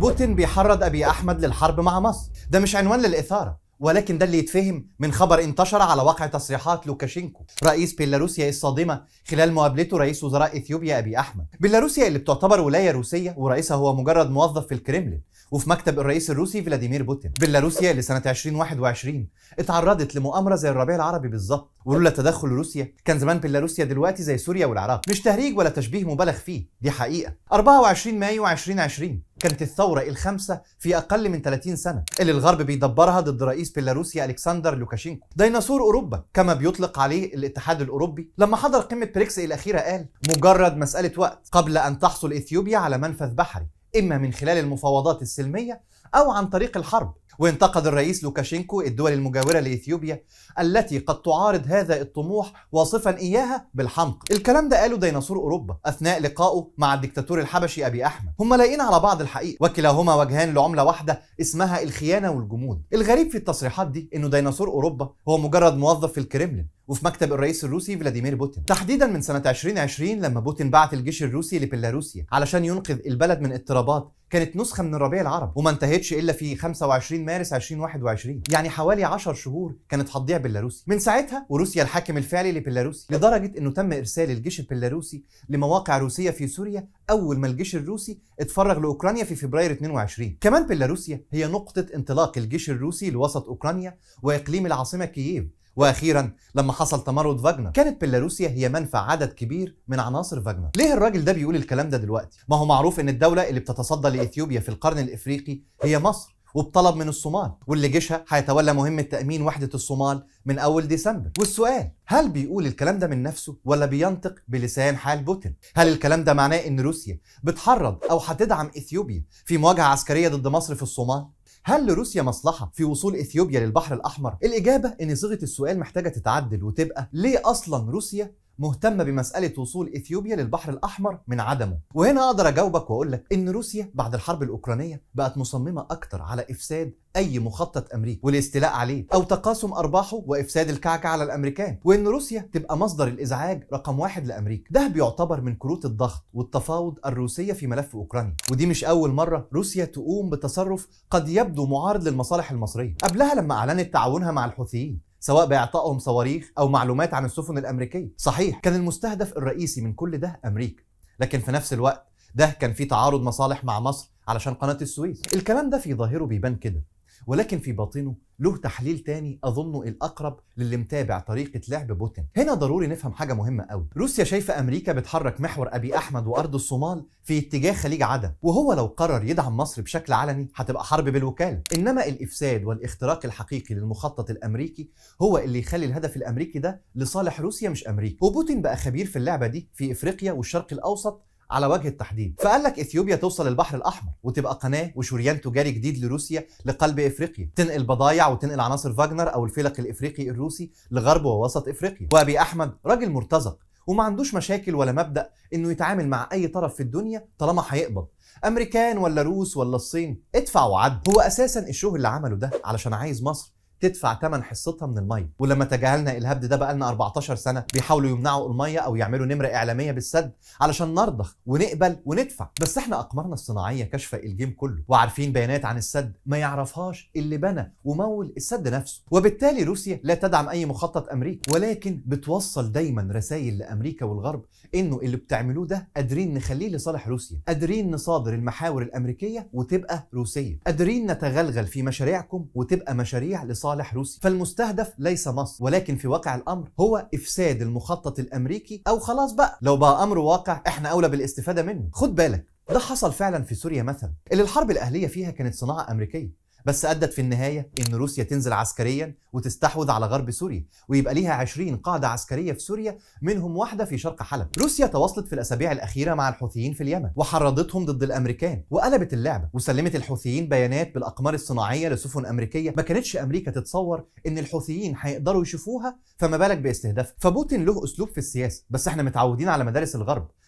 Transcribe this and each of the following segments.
بوتين بيحرض ابي احمد للحرب مع مصر ده مش عنوان للاثاره ولكن ده اللي يتفهم من خبر انتشر على واقع تصريحات لوكاشينكو رئيس بيلاروسيا الصادمة خلال مقابلته رئيس وزراء اثيوبيا ابي احمد بيلاروسيا اللي بتعتبر ولاية روسية ورئيسها هو مجرد موظف في الكريملين وفي مكتب الرئيس الروسي فلاديمير بوتين بيلاروسيا اللي سنة 2021 اتعرضت لمؤامرة زي الربيع العربي بالظبط ولولا تدخل روسيا كان زمان بيلاروسيا دلوقتي زي سوريا والعراق مش تهريج ولا تشبيه مبالغ فيه دي حقيقة 24 مايو 2020 كانت الثورة الخامسة في أقل من 30 سنة اللي الغرب بيدبرها ضد رئيس بيلاروسيا ألكسندر لوكاشينكو ديناصور أوروبا كما بيطلق عليه الاتحاد الأوروبي لما حضر قمة بريكس الأخيرة قال مجرد مسألة وقت قبل أن تحصل إثيوبيا على منفذ بحري إما من خلال المفاوضات السلمية أو عن طريق الحرب وانتقد الرئيس لوكاشينكو الدول المجاورة لإثيوبيا التي قد تعارض هذا الطموح واصفا إياها بالحمق الكلام ده قاله ديناصور أوروبا أثناء لقائه مع الدكتاتور الحبشي أبي أحمد هم لاقين على بعض الحقيقة وكلاهما وجهان لعملة واحدة اسمها الخيانة والجمود الغريب في التصريحات دي إنه ديناصور أوروبا هو مجرد موظف في الكريملين وفي مكتب الرئيس الروسي فلاديمير بوتين تحديدا من سنة 2020 لما بوتين بعت الجيش الروسي لبيلاروسيا علشان ينقذ البلد من اضطرابات كانت نسخة من الربيع العربي وما انتهتش إلا في 25 مارس 2021 يعني حوالي 10 شهور كانت هتضيع بيلاروسيا من ساعتها وروسيا الحاكم الفعلي لبيلاروسيا لدرجة إنه تم إرسال الجيش البيلاروسي لمواقع روسية في سوريا أول ما الجيش الروسي اتفرغ لأوكرانيا في فبراير 22 كمان بيلاروسيا هي نقطة انطلاق الجيش الروسي لوسط أوكرانيا وإقليم العاصمة كييف واخيرا لما حصل تمرد فاجنر كانت بيلاروسيا هي منفع عدد كبير من عناصر فاجنر ليه الراجل ده بيقول الكلام ده دلوقتي ما هو معروف ان الدوله اللي بتتصدى لاثيوبيا في القرن الافريقي هي مصر وبطلب من الصومال واللي جيشها هيتولى مهمة تأمين وحدة الصومال من أول ديسمبر والسؤال هل بيقول الكلام ده من نفسه ولا بينطق بلسان حال بوتين هل الكلام ده معناه ان روسيا بتحرض او هتدعم اثيوبيا في مواجهة عسكرية ضد مصر في الصومال هل لروسيا مصلحة في وصول إثيوبيا للبحر الأحمر؟ الإجابة إن صيغة السؤال محتاجة تتعدل وتبقى ليه أصلا روسيا مهتمة بمسألة وصول إثيوبيا للبحر الأحمر من عدمه وهنا أقدر أجاوبك وأقول لك إن روسيا بعد الحرب الأوكرانية بقت مصممة أكتر على إفساد أي مخطط أمريكي والاستيلاء عليه أو تقاسم أرباحه وإفساد الكعكة على الأمريكان وإن روسيا تبقى مصدر الإزعاج رقم واحد لأمريكا ده بيعتبر من كروت الضغط والتفاوض الروسية في ملف أوكرانيا ودي مش أول مرة روسيا تقوم بتصرف قد يبدو معارض للمصالح المصرية قبلها لما أعلنت تعاونها مع الحوثيين سواء باعطائهم صواريخ او معلومات عن السفن الامريكيه صحيح كان المستهدف الرئيسي من كل ده امريكا لكن في نفس الوقت ده كان في تعارض مصالح مع مصر علشان قناه السويس الكلام ده في ظاهره بيبان كده ولكن في باطنه له تحليل تاني اظنه الاقرب للي متابع طريقه لعب بوتين هنا ضروري نفهم حاجه مهمه قوي روسيا شايفه امريكا بتحرك محور ابي احمد وارض الصومال في اتجاه خليج عدن وهو لو قرر يدعم مصر بشكل علني هتبقى حرب بالوكاله انما الافساد والاختراق الحقيقي للمخطط الامريكي هو اللي يخلي الهدف الامريكي ده لصالح روسيا مش امريكا وبوتين بقى خبير في اللعبه دي في افريقيا والشرق الاوسط على وجه التحديد فقال لك اثيوبيا توصل البحر الاحمر وتبقى قناه وشريان تجاري جديد لروسيا لقلب افريقيا تنقل بضايع وتنقل عناصر فاجنر او الفلك الافريقي الروسي لغرب ووسط افريقيا وابي احمد راجل مرتزق وما عندوش مشاكل ولا مبدا انه يتعامل مع اي طرف في الدنيا طالما هيقبض امريكان ولا روس ولا الصين ادفع وعد هو اساسا الشغل اللي عمله ده علشان عايز مصر تدفع ثمن حصتها من الميه ولما تجاهلنا الهبد ده بقى لنا 14 سنه بيحاولوا يمنعوا الميه او يعملوا نمره اعلاميه بالسد علشان نرضخ ونقبل وندفع بس احنا اقمارنا الصناعيه كاشفه الجيم كله وعارفين بيانات عن السد ما يعرفهاش اللي بنى ومول السد نفسه وبالتالي روسيا لا تدعم اي مخطط امريكا ولكن بتوصل دايما رسائل لامريكا والغرب انه اللي بتعملوه ده قادرين نخليه لصالح روسيا قادرين نصادر المحاور الامريكيه وتبقى روسيه قادرين نتغلغل في مشاريعكم وتبقى مشاريع لصالح لصالح روسيا فالمستهدف ليس مصر ولكن في واقع الامر هو افساد المخطط الامريكي او خلاص بقى لو بقى امر واقع احنا اولى بالاستفاده منه خد بالك ده حصل فعلا في سوريا مثلا اللي الحرب الاهليه فيها كانت صناعه امريكيه بس ادت في النهايه ان روسيا تنزل عسكريا وتستحوذ على غرب سوريا ويبقى ليها 20 قاعده عسكريه في سوريا منهم واحده في شرق حلب روسيا تواصلت في الاسابيع الاخيره مع الحوثيين في اليمن وحرضتهم ضد الامريكان وقلبت اللعبه وسلمت الحوثيين بيانات بالاقمار الصناعيه لسفن امريكيه ما كانتش امريكا تتصور ان الحوثيين هيقدروا يشوفوها فما بالك باستهدافها فبوتين له اسلوب في السياسه بس احنا متعودين على مدارس الغرب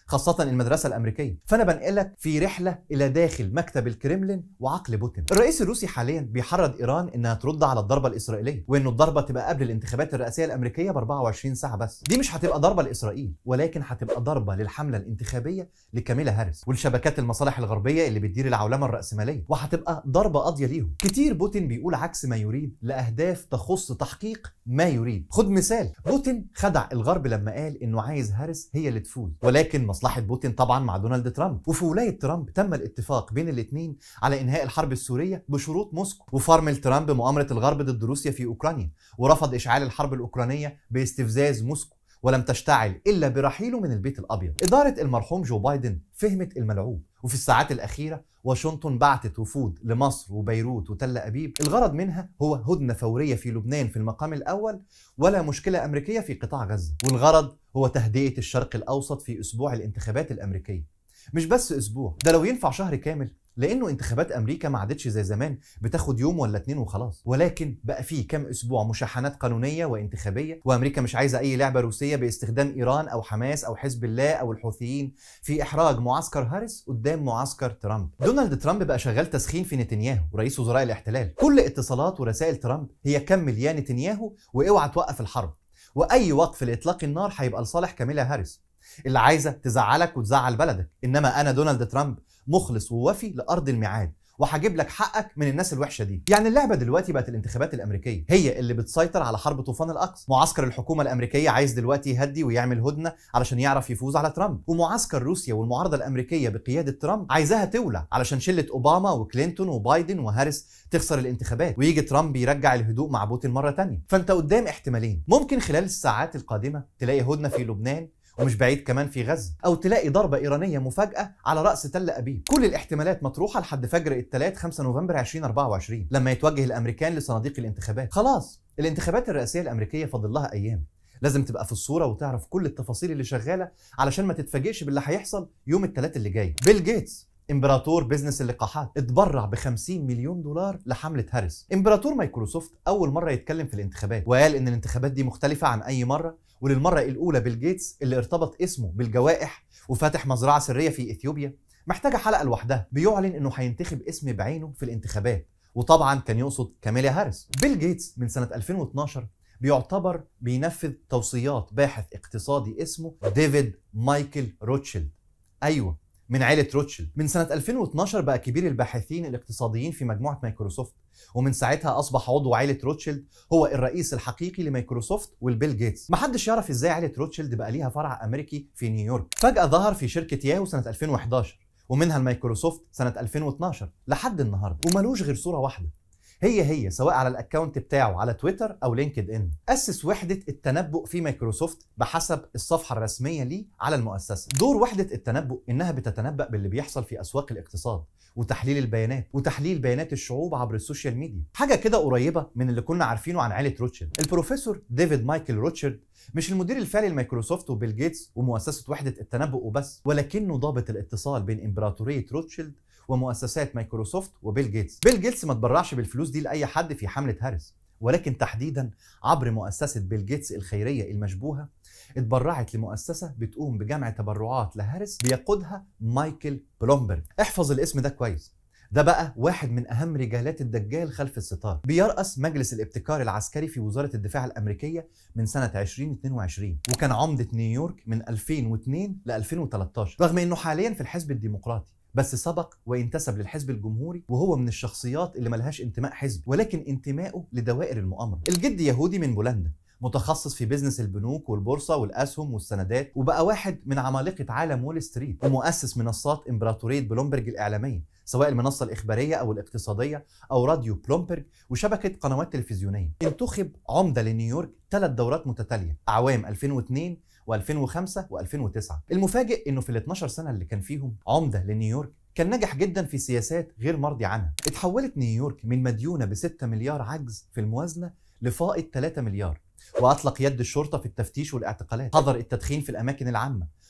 خاصة المدرسة الأمريكية فأنا بنقلك في رحلة إلى داخل مكتب الكريملين وعقل بوتين الرئيس الروسي حاليا بيحرض إيران إنها ترد على الضربة الإسرائيلية وإنه الضربة تبقى قبل الانتخابات الرئاسية الأمريكية ب 24 ساعة بس دي مش هتبقى ضربة لإسرائيل ولكن هتبقى ضربة للحملة الانتخابية لكاميلا هاريس والشبكات المصالح الغربية اللي بتدير العولمة الرأسمالية وهتبقى ضربة قاضية ليهم كتير بوتين بيقول عكس ما يريد لأهداف تخص تحقيق ما يريد خد مثال بوتين خدع الغرب لما قال إنه عايز هاريس هي اللي تفوز ولكن مصلحة بوتين طبعا مع دونالد ترامب وفي ولاية ترامب تم الاتفاق بين الاثنين على إنهاء الحرب السورية بشروط موسكو وفرمل ترامب مؤامرة الغرب ضد روسيا في أوكرانيا ورفض إشعال الحرب الأوكرانية باستفزاز موسكو ولم تشتعل إلا برحيله من البيت الأبيض إدارة المرحوم جو بايدن فهمت الملعوب وفي الساعات الأخيرة واشنطن بعتت وفود لمصر وبيروت وتل أبيب الغرض منها هو هدنة فورية في لبنان في المقام الأول ولا مشكلة أمريكية في قطاع غزة والغرض هو تهدئة الشرق الأوسط في أسبوع الانتخابات الأمريكية مش بس أسبوع ده لو ينفع شهر كامل لانه انتخابات امريكا ما عادتش زي زمان بتاخد يوم ولا اتنين وخلاص ولكن بقى فيه كام اسبوع مشاحنات قانونيه وانتخابيه وامريكا مش عايزه اي لعبه روسيه باستخدام ايران او حماس او حزب الله او الحوثيين في احراج معسكر هاريس قدام معسكر ترامب دونالد ترامب بقى شغال تسخين في نتنياهو رئيس وزراء الاحتلال كل اتصالات ورسائل ترامب هي كمل يا نتنياهو واوعى توقف الحرب واي وقف لاطلاق النار هيبقى لصالح كاميلا هاريس اللي عايزه تزعلك وتزعل بلدك انما انا دونالد ترامب مخلص ووفي لارض الميعاد وهجيب لك حقك من الناس الوحشه دي يعني اللعبه دلوقتي بقت الانتخابات الامريكيه هي اللي بتسيطر على حرب طوفان الاقصى معسكر الحكومه الامريكيه عايز دلوقتي يهدي ويعمل هدنه علشان يعرف يفوز على ترامب ومعسكر روسيا والمعارضه الامريكيه بقياده ترامب عايزاها تولع علشان شله اوباما وكلينتون وبايدن وهاريس تخسر الانتخابات ويجي ترامب يرجع الهدوء مع بوتين مره تانية فانت قدام احتمالين ممكن خلال الساعات القادمه تلاقي هدنه في لبنان ومش بعيد كمان في غزة أو تلاقي ضربة إيرانية مفاجأة على رأس تل أبيب كل الاحتمالات مطروحة لحد فجر الثلاث 5 نوفمبر 2024 لما يتوجه الأمريكان لصناديق الانتخابات خلاص الانتخابات الرئاسية الأمريكية فاضل لها أيام لازم تبقى في الصورة وتعرف كل التفاصيل اللي شغالة علشان ما تتفاجئش باللي هيحصل يوم الثلاث اللي جاي بيل جيتس امبراطور بيزنس اللقاحات اتبرع ب 50 مليون دولار لحمله هاريس امبراطور مايكروسوفت اول مره يتكلم في الانتخابات وقال ان الانتخابات دي مختلفه عن اي مره وللمره الاولى بيل جيتس اللي ارتبط اسمه بالجوائح وفاتح مزرعه سريه في اثيوبيا محتاجه حلقه لوحدها بيعلن انه هينتخب اسم بعينه في الانتخابات وطبعا كان يقصد كاميلا هاريس بيل جيتس من سنه 2012 بيعتبر بينفذ توصيات باحث اقتصادي اسمه ديفيد مايكل روتشيلد ايوه من عائلة روتشيلد من سنة 2012 بقى كبير الباحثين الاقتصاديين في مجموعة مايكروسوفت ومن ساعتها أصبح عضو عائلة روتشيلد هو الرئيس الحقيقي لمايكروسوفت والبيل جيتس محدش يعرف ازاي عائلة روتشيلد بقى ليها فرع أمريكي في نيويورك فجأة ظهر في شركة ياهو سنة 2011 ومنها المايكروسوفت سنة 2012 لحد النهاردة وملوش غير صورة واحدة هي هي سواء على الاكونت بتاعه على تويتر او لينكد ان اسس وحده التنبؤ في مايكروسوفت بحسب الصفحه الرسميه ليه على المؤسسه دور وحده التنبؤ انها بتتنبأ باللي بيحصل في اسواق الاقتصاد وتحليل البيانات وتحليل بيانات الشعوب عبر السوشيال ميديا حاجه كده قريبه من اللي كنا عارفينه عن عائله روتشيلد البروفيسور ديفيد مايكل روتشيلد مش المدير الفعلي لمايكروسوفت وبيل جيتس ومؤسسه وحده التنبؤ وبس ولكنه ضابط الاتصال بين امبراطوريه روتشيلد ومؤسسات مايكروسوفت وبيل جيتس بيل جيتس ما تبرعش بالفلوس دي لاي حد في حمله هاريس ولكن تحديدا عبر مؤسسه بيل جيتس الخيريه المشبوهه اتبرعت لمؤسسه بتقوم بجمع تبرعات لهاريس بيقودها مايكل بلومبرج احفظ الاسم ده كويس ده بقى واحد من اهم رجالات الدجال خلف الستار بيرأس مجلس الابتكار العسكري في وزاره الدفاع الامريكيه من سنه 2022 وكان عمده نيويورك من 2002 ل 2013 رغم انه حاليا في الحزب الديمقراطي بس سبق وانتسب للحزب الجمهوري وهو من الشخصيات اللي ملهاش انتماء حزب ولكن انتمائه لدوائر المؤامره الجد يهودي من بولندا متخصص في بيزنس البنوك والبورصة والأسهم والسندات وبقى واحد من عمالقة عالم وول ستريت ومؤسس منصات إمبراطورية بلومبرج الإعلامية سواء المنصة الإخبارية أو الاقتصادية أو راديو بلومبرج وشبكة قنوات تلفزيونية انتخب عمدة لنيويورك ثلاث دورات متتالية أعوام 2002 و2005 و2009 المفاجئ انه في ال 12 سنه اللي كان فيهم عمده لنيويورك كان نجح جدا في سياسات غير مرضي عنها اتحولت نيويورك من مديونه ب 6 مليار عجز في الموازنه لفائض 3 مليار واطلق يد الشرطه في التفتيش والاعتقالات حظر التدخين في الاماكن العامه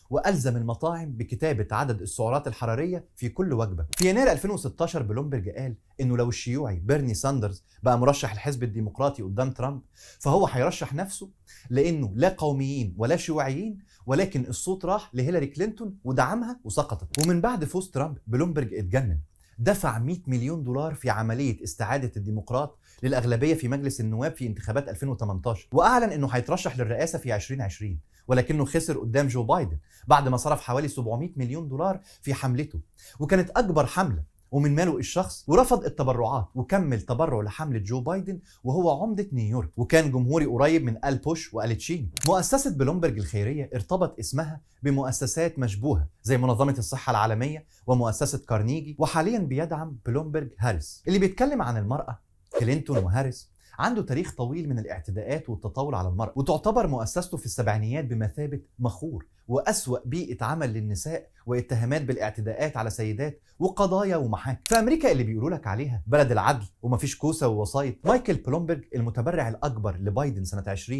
والزم المطاعم بكتابه عدد السعرات الحراريه في كل وجبه. في يناير 2016 بلومبرج قال انه لو الشيوعي بيرني ساندرز بقى مرشح الحزب الديمقراطي قدام ترامب فهو هيرشح نفسه لانه لا قوميين ولا شيوعيين ولكن الصوت راح لهيلاري كلينتون ودعمها وسقطت. ومن بعد فوز ترامب بلومبرج اتجنن دفع 100 مليون دولار في عملية استعادة الديمقراط للأغلبية في مجلس النواب في انتخابات 2018 وأعلن أنه هيترشح للرئاسة في 2020 ولكنه خسر قدام جو بايدن بعد ما صرف حوالي 700 مليون دولار في حملته وكانت أكبر حملة ومن ماله الشخص ورفض التبرعات وكمل تبرع لحملة جو بايدن وهو عمدة نيويورك وكان جمهوري قريب من آل بوش وآل تشين مؤسسة بلومبرج الخيرية ارتبط اسمها بمؤسسات مشبوهة زي منظمة الصحة العالمية ومؤسسة كارنيجي وحاليا بيدعم بلومبرج هاريس اللي بيتكلم عن المرأة كلينتون وهاريس عنده تاريخ طويل من الاعتداءات والتطاول على المرأة وتعتبر مؤسسته في السبعينيات بمثابة مخور وأسوأ بيئة عمل للنساء واتهامات بالاعتداءات على سيدات وقضايا ومحاكم في أمريكا اللي بيقولوا لك عليها بلد العدل ومفيش كوسة ووسايط مايكل بلومبرج المتبرع الأكبر لبايدن سنة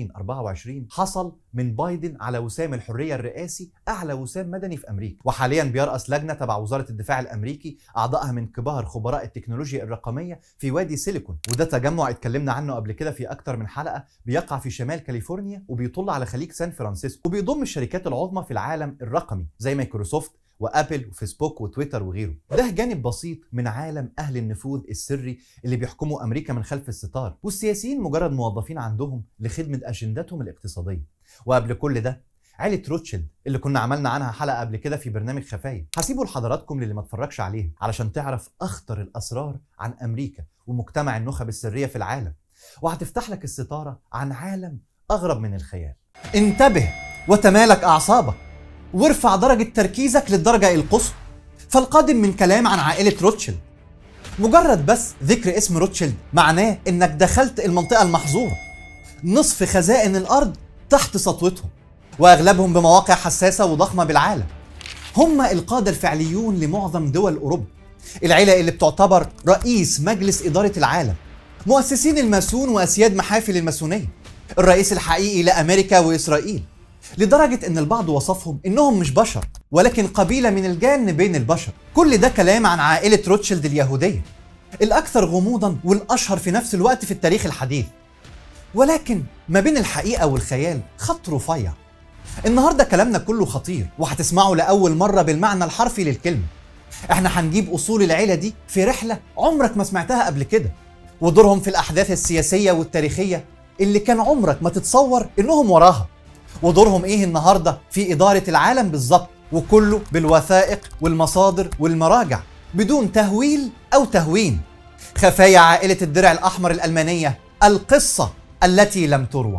2024 حصل من بايدن على وسام الحرية الرئاسي أعلى وسام مدني في أمريكا وحاليا بيرأس لجنة تبع وزارة الدفاع الأمريكي أعضائها من كبار خبراء التكنولوجيا الرقمية في وادي سيليكون وده تجمع اتكلمنا عنه قبل كده في أكتر من حلقة بيقع في شمال كاليفورنيا وبيطل على خليج سان فرانسيسكو وبيضم الشركات العظمى في العالم الرقمي زي مايكروسوفت وابل وفيسبوك وتويتر وغيره ده جانب بسيط من عالم اهل النفوذ السري اللي بيحكموا امريكا من خلف الستار والسياسيين مجرد موظفين عندهم لخدمه اجندتهم الاقتصاديه وقبل كل ده عيلة روتشيلد اللي كنا عملنا عنها حلقة قبل كده في برنامج خفايا هسيبه لحضراتكم للي ما اتفرجش عليه علشان تعرف أخطر الأسرار عن أمريكا ومجتمع النخب السرية في العالم وهتفتح لك الستارة عن عالم أغرب من الخيال انتبه وتمالك أعصابك وارفع درجة تركيزك للدرجة القصوى فالقادم من كلام عن عائلة روتشيلد مجرد بس ذكر اسم روتشيلد معناه انك دخلت المنطقة المحظورة نصف خزائن الارض تحت سطوتهم واغلبهم بمواقع حساسة وضخمة بالعالم هم القادة الفعليون لمعظم دول اوروبا العيلة اللي بتعتبر رئيس مجلس إدارة العالم مؤسسين الماسون وأسياد محافل الماسونية الرئيس الحقيقي لأمريكا وإسرائيل لدرجة إن البعض وصفهم إنهم مش بشر ولكن قبيلة من الجان بين البشر كل ده كلام عن عائلة روتشيلد اليهودية الأكثر غموضا والأشهر في نفس الوقت في التاريخ الحديث ولكن ما بين الحقيقة والخيال خط رفيع النهاردة كلامنا كله خطير وهتسمعه لأول مرة بالمعنى الحرفي للكلمة احنا هنجيب أصول العيلة دي في رحلة عمرك ما سمعتها قبل كده ودورهم في الأحداث السياسية والتاريخية اللي كان عمرك ما تتصور إنهم وراها ودورهم ايه النهارده في اداره العالم بالظبط وكله بالوثائق والمصادر والمراجع بدون تهويل او تهوين خفايا عائله الدرع الاحمر الالمانيه القصه التي لم تروى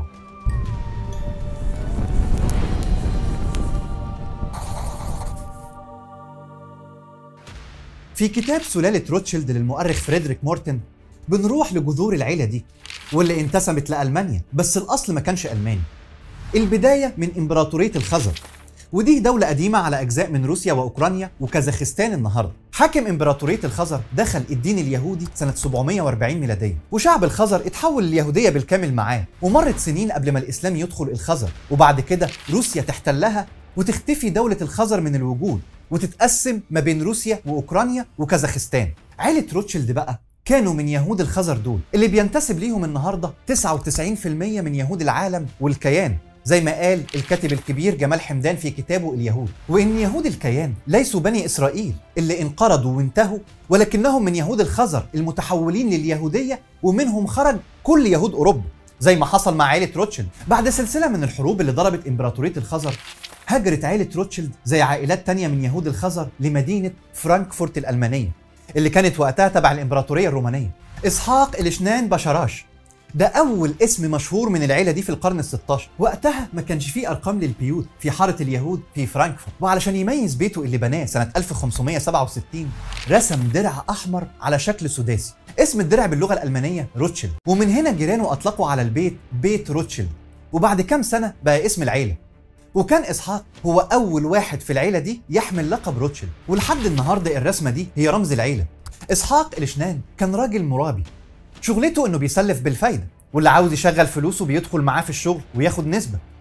في كتاب سلالة روتشيلد للمؤرخ فريدريك مورتن بنروح لجذور العيلة دي واللي انتسبت لألمانيا بس الأصل ما كانش ألماني البداية من إمبراطورية الخزر ودي دولة قديمة على أجزاء من روسيا وأوكرانيا وكازاخستان النهاردة حاكم إمبراطورية الخزر دخل الدين اليهودي سنة 740 ميلادية وشعب الخزر اتحول لليهودية بالكامل معاه ومرت سنين قبل ما الإسلام يدخل الخزر وبعد كده روسيا تحتلها وتختفي دولة الخزر من الوجود وتتقسم ما بين روسيا وأوكرانيا وكازاخستان عيلة روتشيلد بقى كانوا من يهود الخزر دول اللي بينتسب ليهم النهارده 99% من يهود العالم والكيان زي ما قال الكاتب الكبير جمال حمدان في كتابه اليهود وان يهود الكيان ليسوا بني اسرائيل اللي انقرضوا وانتهوا ولكنهم من يهود الخزر المتحولين لليهوديه ومنهم خرج كل يهود اوروبا زي ما حصل مع عائله روتشيلد بعد سلسله من الحروب اللي ضربت امبراطوريه الخزر هاجرت عائله روتشيلد زي عائلات تانية من يهود الخزر لمدينه فرانكفورت الالمانيه اللي كانت وقتها تبع الامبراطوريه الرومانيه اسحاق الاشنان بشراش ده اول اسم مشهور من العيله دي في القرن ال16 وقتها ما كانش فيه ارقام للبيوت في حاره اليهود في فرانكفورت وعلشان يميز بيته اللي بناه سنه 1567 رسم درع احمر على شكل سداسي اسم الدرع باللغه الالمانيه روتشيلد ومن هنا جيرانه اطلقوا على البيت بيت روتشيلد وبعد كام سنه بقى اسم العيله وكان اسحاق هو اول واحد في العيله دي يحمل لقب روتشيلد ولحد النهارده الرسمه دي هي رمز العيله اسحاق الاشنان كان راجل مرابي شغلته انه بيسلف بالفايده واللي عاوز يشغل فلوسه بيدخل معاه في الشغل وياخد نسبه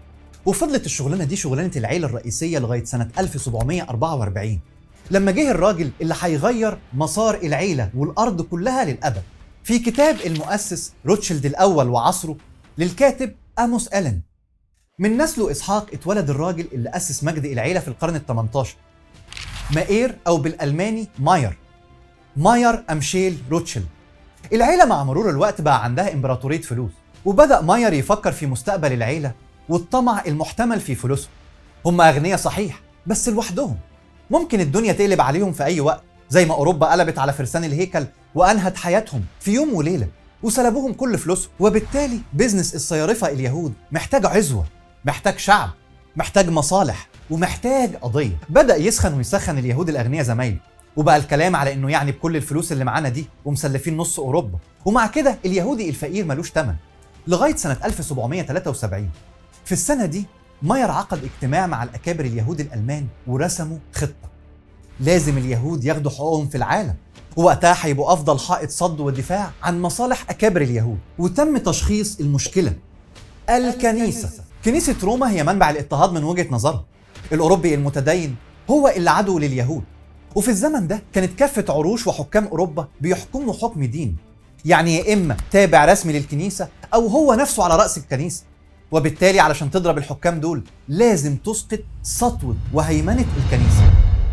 وفضلت الشغلانة دي شغلانة العيلة الرئيسية لغاية سنة 1744 لما جه الراجل اللي هيغير مسار العيلة والأرض كلها للأبد في كتاب المؤسس روتشيلد الأول وعصره للكاتب أموس ألن من نسله إسحاق اتولد الراجل اللي أسس مجد العيلة في القرن ال 18 مائير أو بالألماني ماير ماير أمشيل روتشيلد العيلة مع مرور الوقت بقى عندها إمبراطورية فلوس وبدأ ماير يفكر في مستقبل العيلة والطمع المحتمل في فلوسهم هم أغنياء صحيح بس لوحدهم ممكن الدنيا تقلب عليهم في أي وقت زي ما أوروبا قلبت على فرسان الهيكل وأنهت حياتهم في يوم وليلة وسلبوهم كل فلوسهم وبالتالي بيزنس الصيارفة اليهود محتاج عزوة محتاج شعب محتاج مصالح ومحتاج قضية بدأ يسخن ويسخن اليهود الأغنياء زمايله وبقى الكلام على انه يعني بكل الفلوس اللي معانا دي ومسلفين نص اوروبا ومع كده اليهودي الفقير ملوش تمن لغايه سنه 1773 في السنه دي ماير عقد اجتماع مع الاكابر اليهود الالمان ورسموا خطه لازم اليهود ياخدوا حقوقهم في العالم ووقتها هيبقوا افضل حائط صد ودفاع عن مصالح اكابر اليهود وتم تشخيص المشكله الكنيسه كنيسه روما هي منبع الاضطهاد من وجهه نظرهم الاوروبي المتدين هو اللي عدو لليهود وفي الزمن ده كانت كافة عروش وحكام أوروبا بيحكموا حكم دين يعني يا إما تابع رسمي للكنيسة أو هو نفسه على رأس الكنيسة وبالتالي علشان تضرب الحكام دول لازم تسقط سطوة وهيمنة الكنيسة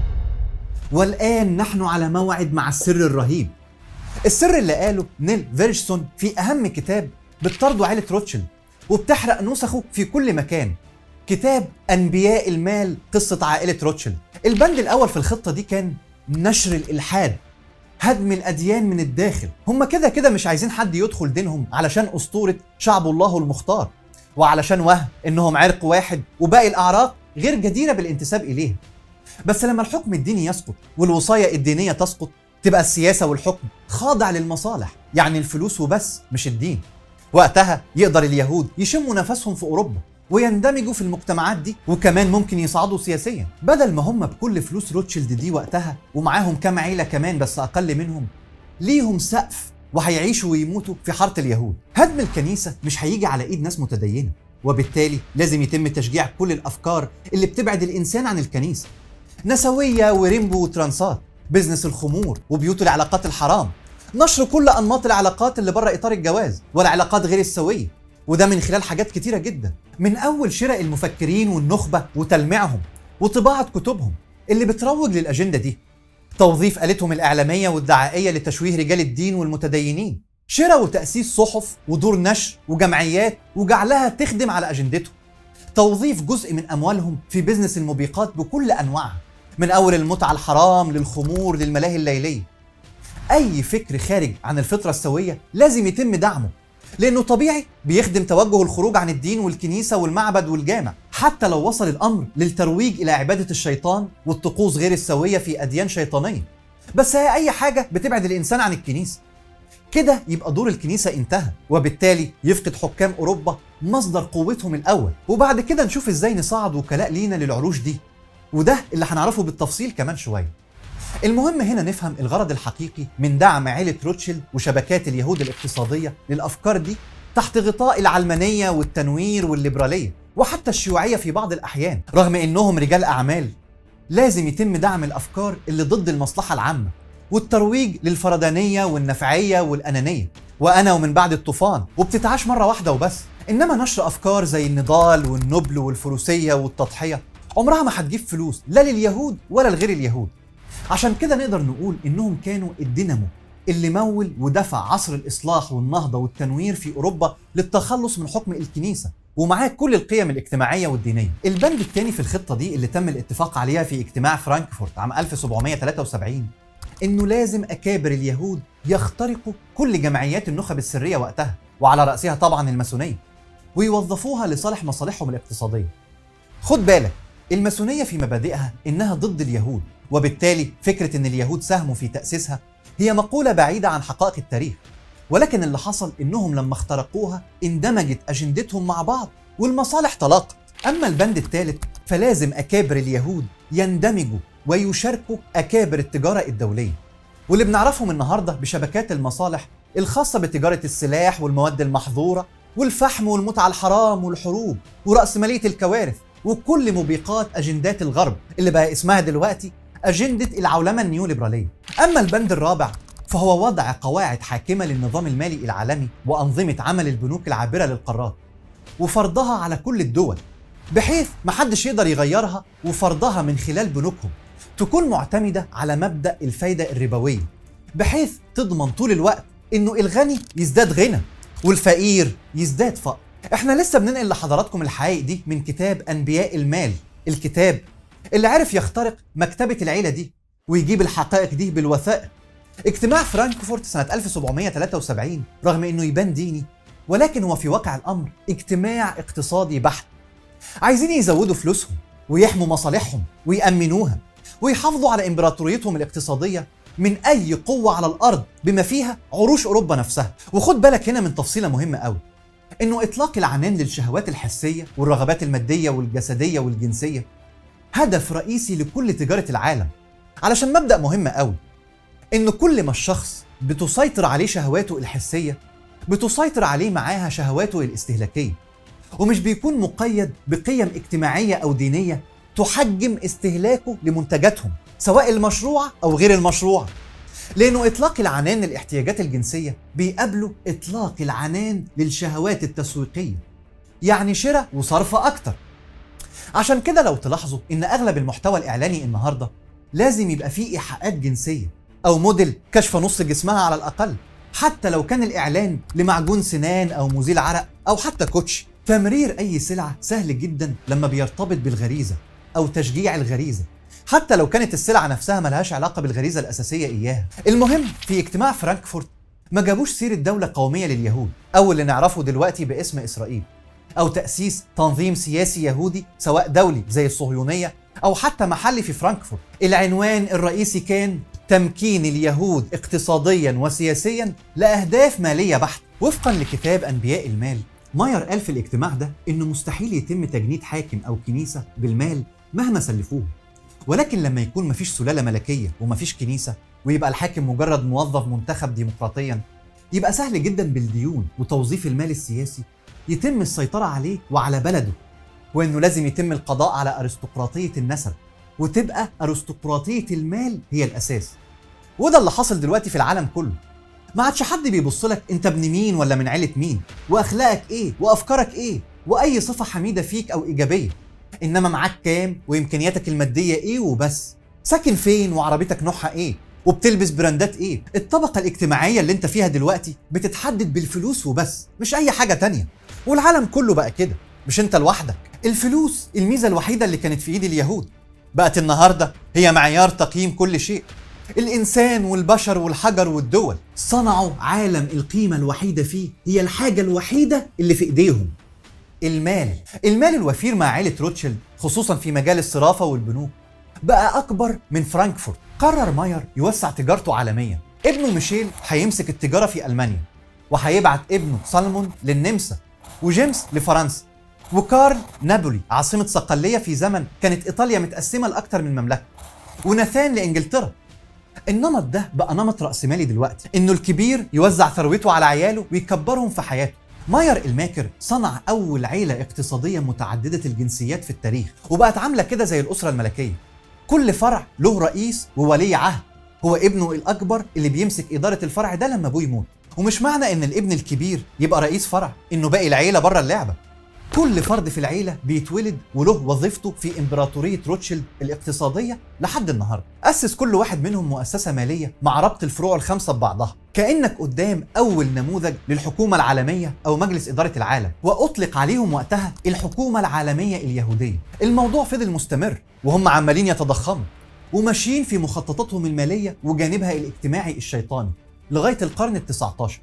والآن نحن على موعد مع السر الرهيب السر اللي قاله نيل فيرجسون في أهم كتاب بتطرده عائلة روتشيلد وبتحرق نسخه في كل مكان كتاب أنبياء المال قصة عائلة روتشيلد البند الأول في الخطة دي كان نشر الإلحاد هدم الأديان من الداخل هم كده كده مش عايزين حد يدخل دينهم علشان أسطورة شعب الله المختار وعلشان وهم إنهم عرق واحد وباقي الأعراق غير جديرة بالانتساب إليها بس لما الحكم الديني يسقط والوصاية الدينية تسقط تبقى السياسة والحكم خاضع للمصالح يعني الفلوس وبس مش الدين وقتها يقدر اليهود يشموا نفسهم في أوروبا ويندمجوا في المجتمعات دي وكمان ممكن يصعدوا سياسيا بدل ما هم بكل فلوس روتشيلد دي وقتها ومعاهم كام عيلة كمان بس أقل منهم ليهم سقف وهيعيشوا ويموتوا في حارة اليهود هدم الكنيسة مش هيجي على إيد ناس متدينة وبالتالي لازم يتم تشجيع كل الأفكار اللي بتبعد الإنسان عن الكنيسة نسوية وريمبو وترانسات بزنس الخمور وبيوت العلاقات الحرام نشر كل أنماط العلاقات اللي بره إطار الجواز والعلاقات غير السوية وده من خلال حاجات كتيرة جدا من أول شراء المفكرين والنخبة وتلميعهم وطباعة كتبهم اللي بتروج للأجندة دي توظيف آلتهم الإعلامية والدعائية لتشويه رجال الدين والمتدينين شراء وتأسيس صحف ودور نشر وجمعيات وجعلها تخدم على أجندتهم توظيف جزء من أموالهم في بزنس الموبقات بكل أنواعها من أول المتعة الحرام للخمور للملاهي الليلية أي فكر خارج عن الفطرة السوية لازم يتم دعمه لانه طبيعي بيخدم توجه الخروج عن الدين والكنيسه والمعبد والجامع حتى لو وصل الامر للترويج الى عباده الشيطان والطقوس غير السويه في اديان شيطانيه بس هي اي حاجه بتبعد الانسان عن الكنيسه كده يبقى دور الكنيسه انتهى وبالتالي يفقد حكام اوروبا مصدر قوتهم الاول وبعد كده نشوف ازاي نصعد وكلاء لينا للعروش دي وده اللي هنعرفه بالتفصيل كمان شويه المهم هنا نفهم الغرض الحقيقي من دعم عيلة روتشيلد وشبكات اليهود الاقتصادية للأفكار دي تحت غطاء العلمانية والتنوير والليبرالية وحتى الشيوعية في بعض الأحيان رغم إنهم رجال أعمال لازم يتم دعم الأفكار اللي ضد المصلحة العامة والترويج للفردانية والنفعية والأنانية وأنا ومن بعد الطوفان وبتتعاش مرة واحدة وبس إنما نشر أفكار زي النضال والنبل والفروسية والتضحية عمرها ما هتجيب فلوس لا لليهود ولا لغير اليهود عشان كده نقدر نقول انهم كانوا الدينامو اللي مول ودفع عصر الاصلاح والنهضه والتنوير في اوروبا للتخلص من حكم الكنيسه ومعاه كل القيم الاجتماعيه والدينيه. البند الثاني في الخطه دي اللي تم الاتفاق عليها في اجتماع فرانكفورت عام 1773 انه لازم اكابر اليهود يخترقوا كل جمعيات النخب السريه وقتها وعلى راسها طبعا الماسونيه ويوظفوها لصالح مصالحهم الاقتصاديه. خد بالك الماسونيه في مبادئها انها ضد اليهود وبالتالي فكرة إن اليهود ساهموا في تأسيسها هي مقولة بعيدة عن حقائق التاريخ ولكن اللي حصل إنهم لما اخترقوها اندمجت أجندتهم مع بعض والمصالح تلاقت أما البند الثالث فلازم أكابر اليهود يندمجوا ويشاركوا أكابر التجارة الدولية واللي بنعرفهم النهاردة بشبكات المصالح الخاصة بتجارة السلاح والمواد المحظورة والفحم والمتعة الحرام والحروب ورأسمالية الكوارث وكل موبقات أجندات الغرب اللي بقى اسمها دلوقتي أجندة العولمة النيوليبرالية أما البند الرابع فهو وضع قواعد حاكمة للنظام المالي العالمي وأنظمة عمل البنوك العابرة للقارات وفرضها على كل الدول بحيث محدش يقدر يغيرها وفرضها من خلال بنوكهم تكون معتمدة على مبدأ الفايدة الربوية بحيث تضمن طول الوقت انه الغني يزداد غنى والفقير يزداد فقر احنا لسه بننقل لحضراتكم الحقائق دي من كتاب انبياء المال الكتاب اللي عرف يخترق مكتبة العيلة دي ويجيب الحقائق دي بالوثائق اجتماع فرانكفورت سنة 1773 رغم انه يبان ديني ولكن هو في واقع الامر اجتماع اقتصادي بحت عايزين يزودوا فلوسهم ويحموا مصالحهم ويأمنوها ويحافظوا على امبراطوريتهم الاقتصادية من أي قوة على الأرض بما فيها عروش أوروبا نفسها وخد بالك هنا من تفصيلة مهمة قوي إنه إطلاق العنان للشهوات الحسية والرغبات المادية والجسدية والجنسية هدف رئيسي لكل تجارة العالم علشان مبدأ مهم قوي إن كل ما الشخص بتسيطر عليه شهواته الحسية بتسيطر عليه معاها شهواته الاستهلاكية ومش بيكون مقيد بقيم اجتماعية أو دينية تحجم استهلاكه لمنتجاتهم سواء المشروعة أو غير المشروعة لأنه إطلاق العنان للاحتياجات الجنسية بيقابله إطلاق العنان للشهوات التسويقية يعني شراء وصرف أكتر عشان كده لو تلاحظوا إن أغلب المحتوى الإعلاني النهاردة لازم يبقى فيه إيحاءات جنسية أو موديل كشف نص جسمها على الأقل حتى لو كان الإعلان لمعجون سنان أو مزيل عرق أو حتى كوتش تمرير أي سلعة سهل جدا لما بيرتبط بالغريزة أو تشجيع الغريزة حتى لو كانت السلعة نفسها ملهاش علاقة بالغريزة الأساسية إياها المهم في اجتماع فرانكفورت ما جابوش سيرة دولة قومية لليهود أو اللي نعرفه دلوقتي باسم إسرائيل أو تأسيس تنظيم سياسي يهودي سواء دولي زي الصهيونية أو حتى محلي في فرانكفورت العنوان الرئيسي كان تمكين اليهود اقتصاديا وسياسيا لأهداف مالية بحت وفقا لكتاب أنبياء المال ماير قال في الاجتماع ده إنه مستحيل يتم تجنيد حاكم أو كنيسة بالمال مهما سلفوه ولكن لما يكون مفيش سلالة ملكية ومفيش كنيسة ويبقى الحاكم مجرد موظف منتخب ديمقراطيا يبقى سهل جدا بالديون وتوظيف المال السياسي يتم السيطرة عليه وعلى بلده وإنه لازم يتم القضاء على أرستقراطية النسب وتبقى أرستقراطية المال هي الأساس وده اللي حاصل دلوقتي في العالم كله ما عادش حد بيبص لك انت ابن مين ولا من عيلة مين واخلاقك ايه وافكارك ايه واي صفة حميدة فيك او ايجابية انما معاك كام وامكانياتك المادية ايه وبس ساكن فين وعربيتك نوعها ايه وبتلبس براندات ايه الطبقة الاجتماعية اللي انت فيها دلوقتي بتتحدد بالفلوس وبس مش اي حاجة تانية والعالم كله بقى كده مش انت لوحدك الفلوس الميزة الوحيدة اللي كانت في ايد اليهود بقت النهاردة هي معيار تقييم كل شيء الإنسان والبشر والحجر والدول صنعوا عالم القيمة الوحيدة فيه هي الحاجة الوحيدة اللي في إيديهم المال المال الوفير مع عائلة روتشيلد خصوصا في مجال الصرافة والبنوك بقى أكبر من فرانكفورت قرر ماير يوسع تجارته عالميا ابنه ميشيل هيمسك التجارة في ألمانيا وهيبعت ابنه سالمون للنمسا وجيمس لفرنسا وكارل نابولي عاصمة صقلية في زمن كانت إيطاليا متقسمة لأكثر من مملكة وناثان لإنجلترا النمط ده بقى نمط رأسمالي دلوقتي إنه الكبير يوزع ثروته على عياله ويكبرهم في حياته ماير الماكر صنع أول عيلة اقتصادية متعددة الجنسيات في التاريخ وبقت عاملة كده زي الأسرة الملكية كل فرع له رئيس وولي عهد هو ابنه الأكبر اللي بيمسك إدارة الفرع ده لما أبوه يموت ومش معنى إن الابن الكبير يبقى رئيس فرع إنه باقي العيلة بره اللعبة كل فرد في العيلة بيتولد وله وظيفته في إمبراطورية روتشيلد الاقتصادية لحد النهاردة أسس كل واحد منهم مؤسسة مالية مع ربط الفروع الخمسة ببعضها كأنك قدام أول نموذج للحكومة العالمية أو مجلس إدارة العالم وأطلق عليهم وقتها الحكومة العالمية اليهودية الموضوع فضل مستمر وهم عمالين يتضخموا وماشيين في مخططاتهم المالية وجانبها الاجتماعي الشيطاني لغاية القرن التسعة عشر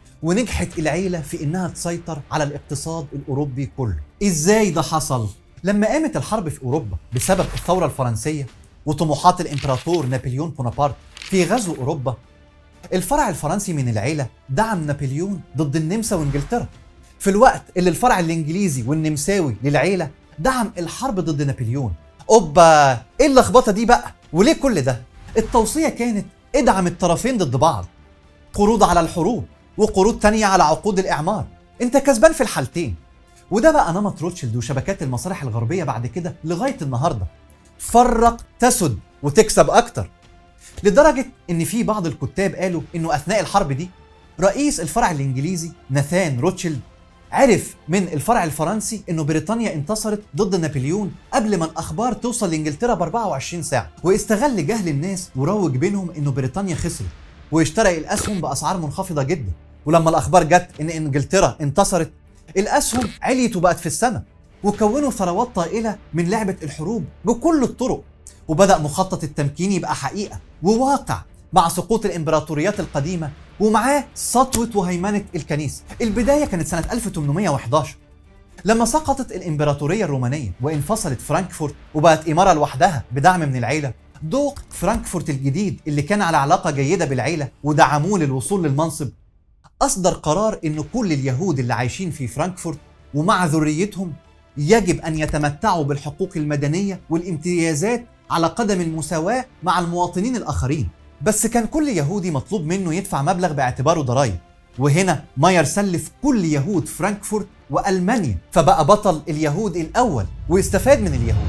ونجحت العيلة في إنها تسيطر على الاقتصاد الأوروبي كله إزاي ده حصل؟ لما قامت الحرب في أوروبا بسبب الثورة الفرنسية وطموحات الإمبراطور نابليون بونابرت في غزو أوروبا الفرع الفرنسي من العيلة دعم نابليون ضد النمسا وإنجلترا في الوقت اللي الفرع الإنجليزي والنمساوي للعيلة دعم الحرب ضد نابليون أوبا إيه اللخبطة دي بقى؟ وليه كل ده؟ التوصية كانت ادعم الطرفين ضد بعض قروض على الحروب وقروض تانية على عقود الإعمار انت كسبان في الحالتين وده بقى نمط روتشيلد وشبكات المصالح الغربية بعد كده لغاية النهاردة فرق تسد وتكسب أكتر لدرجة إن في بعض الكتاب قالوا إنه أثناء الحرب دي رئيس الفرع الإنجليزي ناثان روتشيلد عرف من الفرع الفرنسي انه بريطانيا انتصرت ضد نابليون قبل ما الاخبار توصل لانجلترا ب 24 ساعه واستغل جهل الناس وروج بينهم انه بريطانيا خسرت واشترى الاسهم باسعار منخفضه جدا ولما الاخبار جت ان انجلترا انتصرت الاسهم عليت وبقت في السماء وكونوا ثروات طائله من لعبه الحروب بكل الطرق وبدا مخطط التمكين يبقى حقيقه وواقع مع سقوط الامبراطوريات القديمه ومعاه سطوه وهيمنه الكنيسه البدايه كانت سنه 1811 لما سقطت الامبراطوريه الرومانيه وانفصلت فرانكفورت وبقت اماره لوحدها بدعم من العيله دوق فرانكفورت الجديد اللي كان على علاقه جيده بالعيله ودعموه للوصول للمنصب اصدر قرار ان كل اليهود اللي عايشين في فرانكفورت ومع ذريتهم يجب ان يتمتعوا بالحقوق المدنيه والامتيازات على قدم المساواه مع المواطنين الاخرين بس كان كل يهودي مطلوب منه يدفع مبلغ باعتباره ضرائب وهنا ماير سلف كل يهود فرانكفورت والمانيا فبقى بطل اليهود الاول واستفاد من اليهود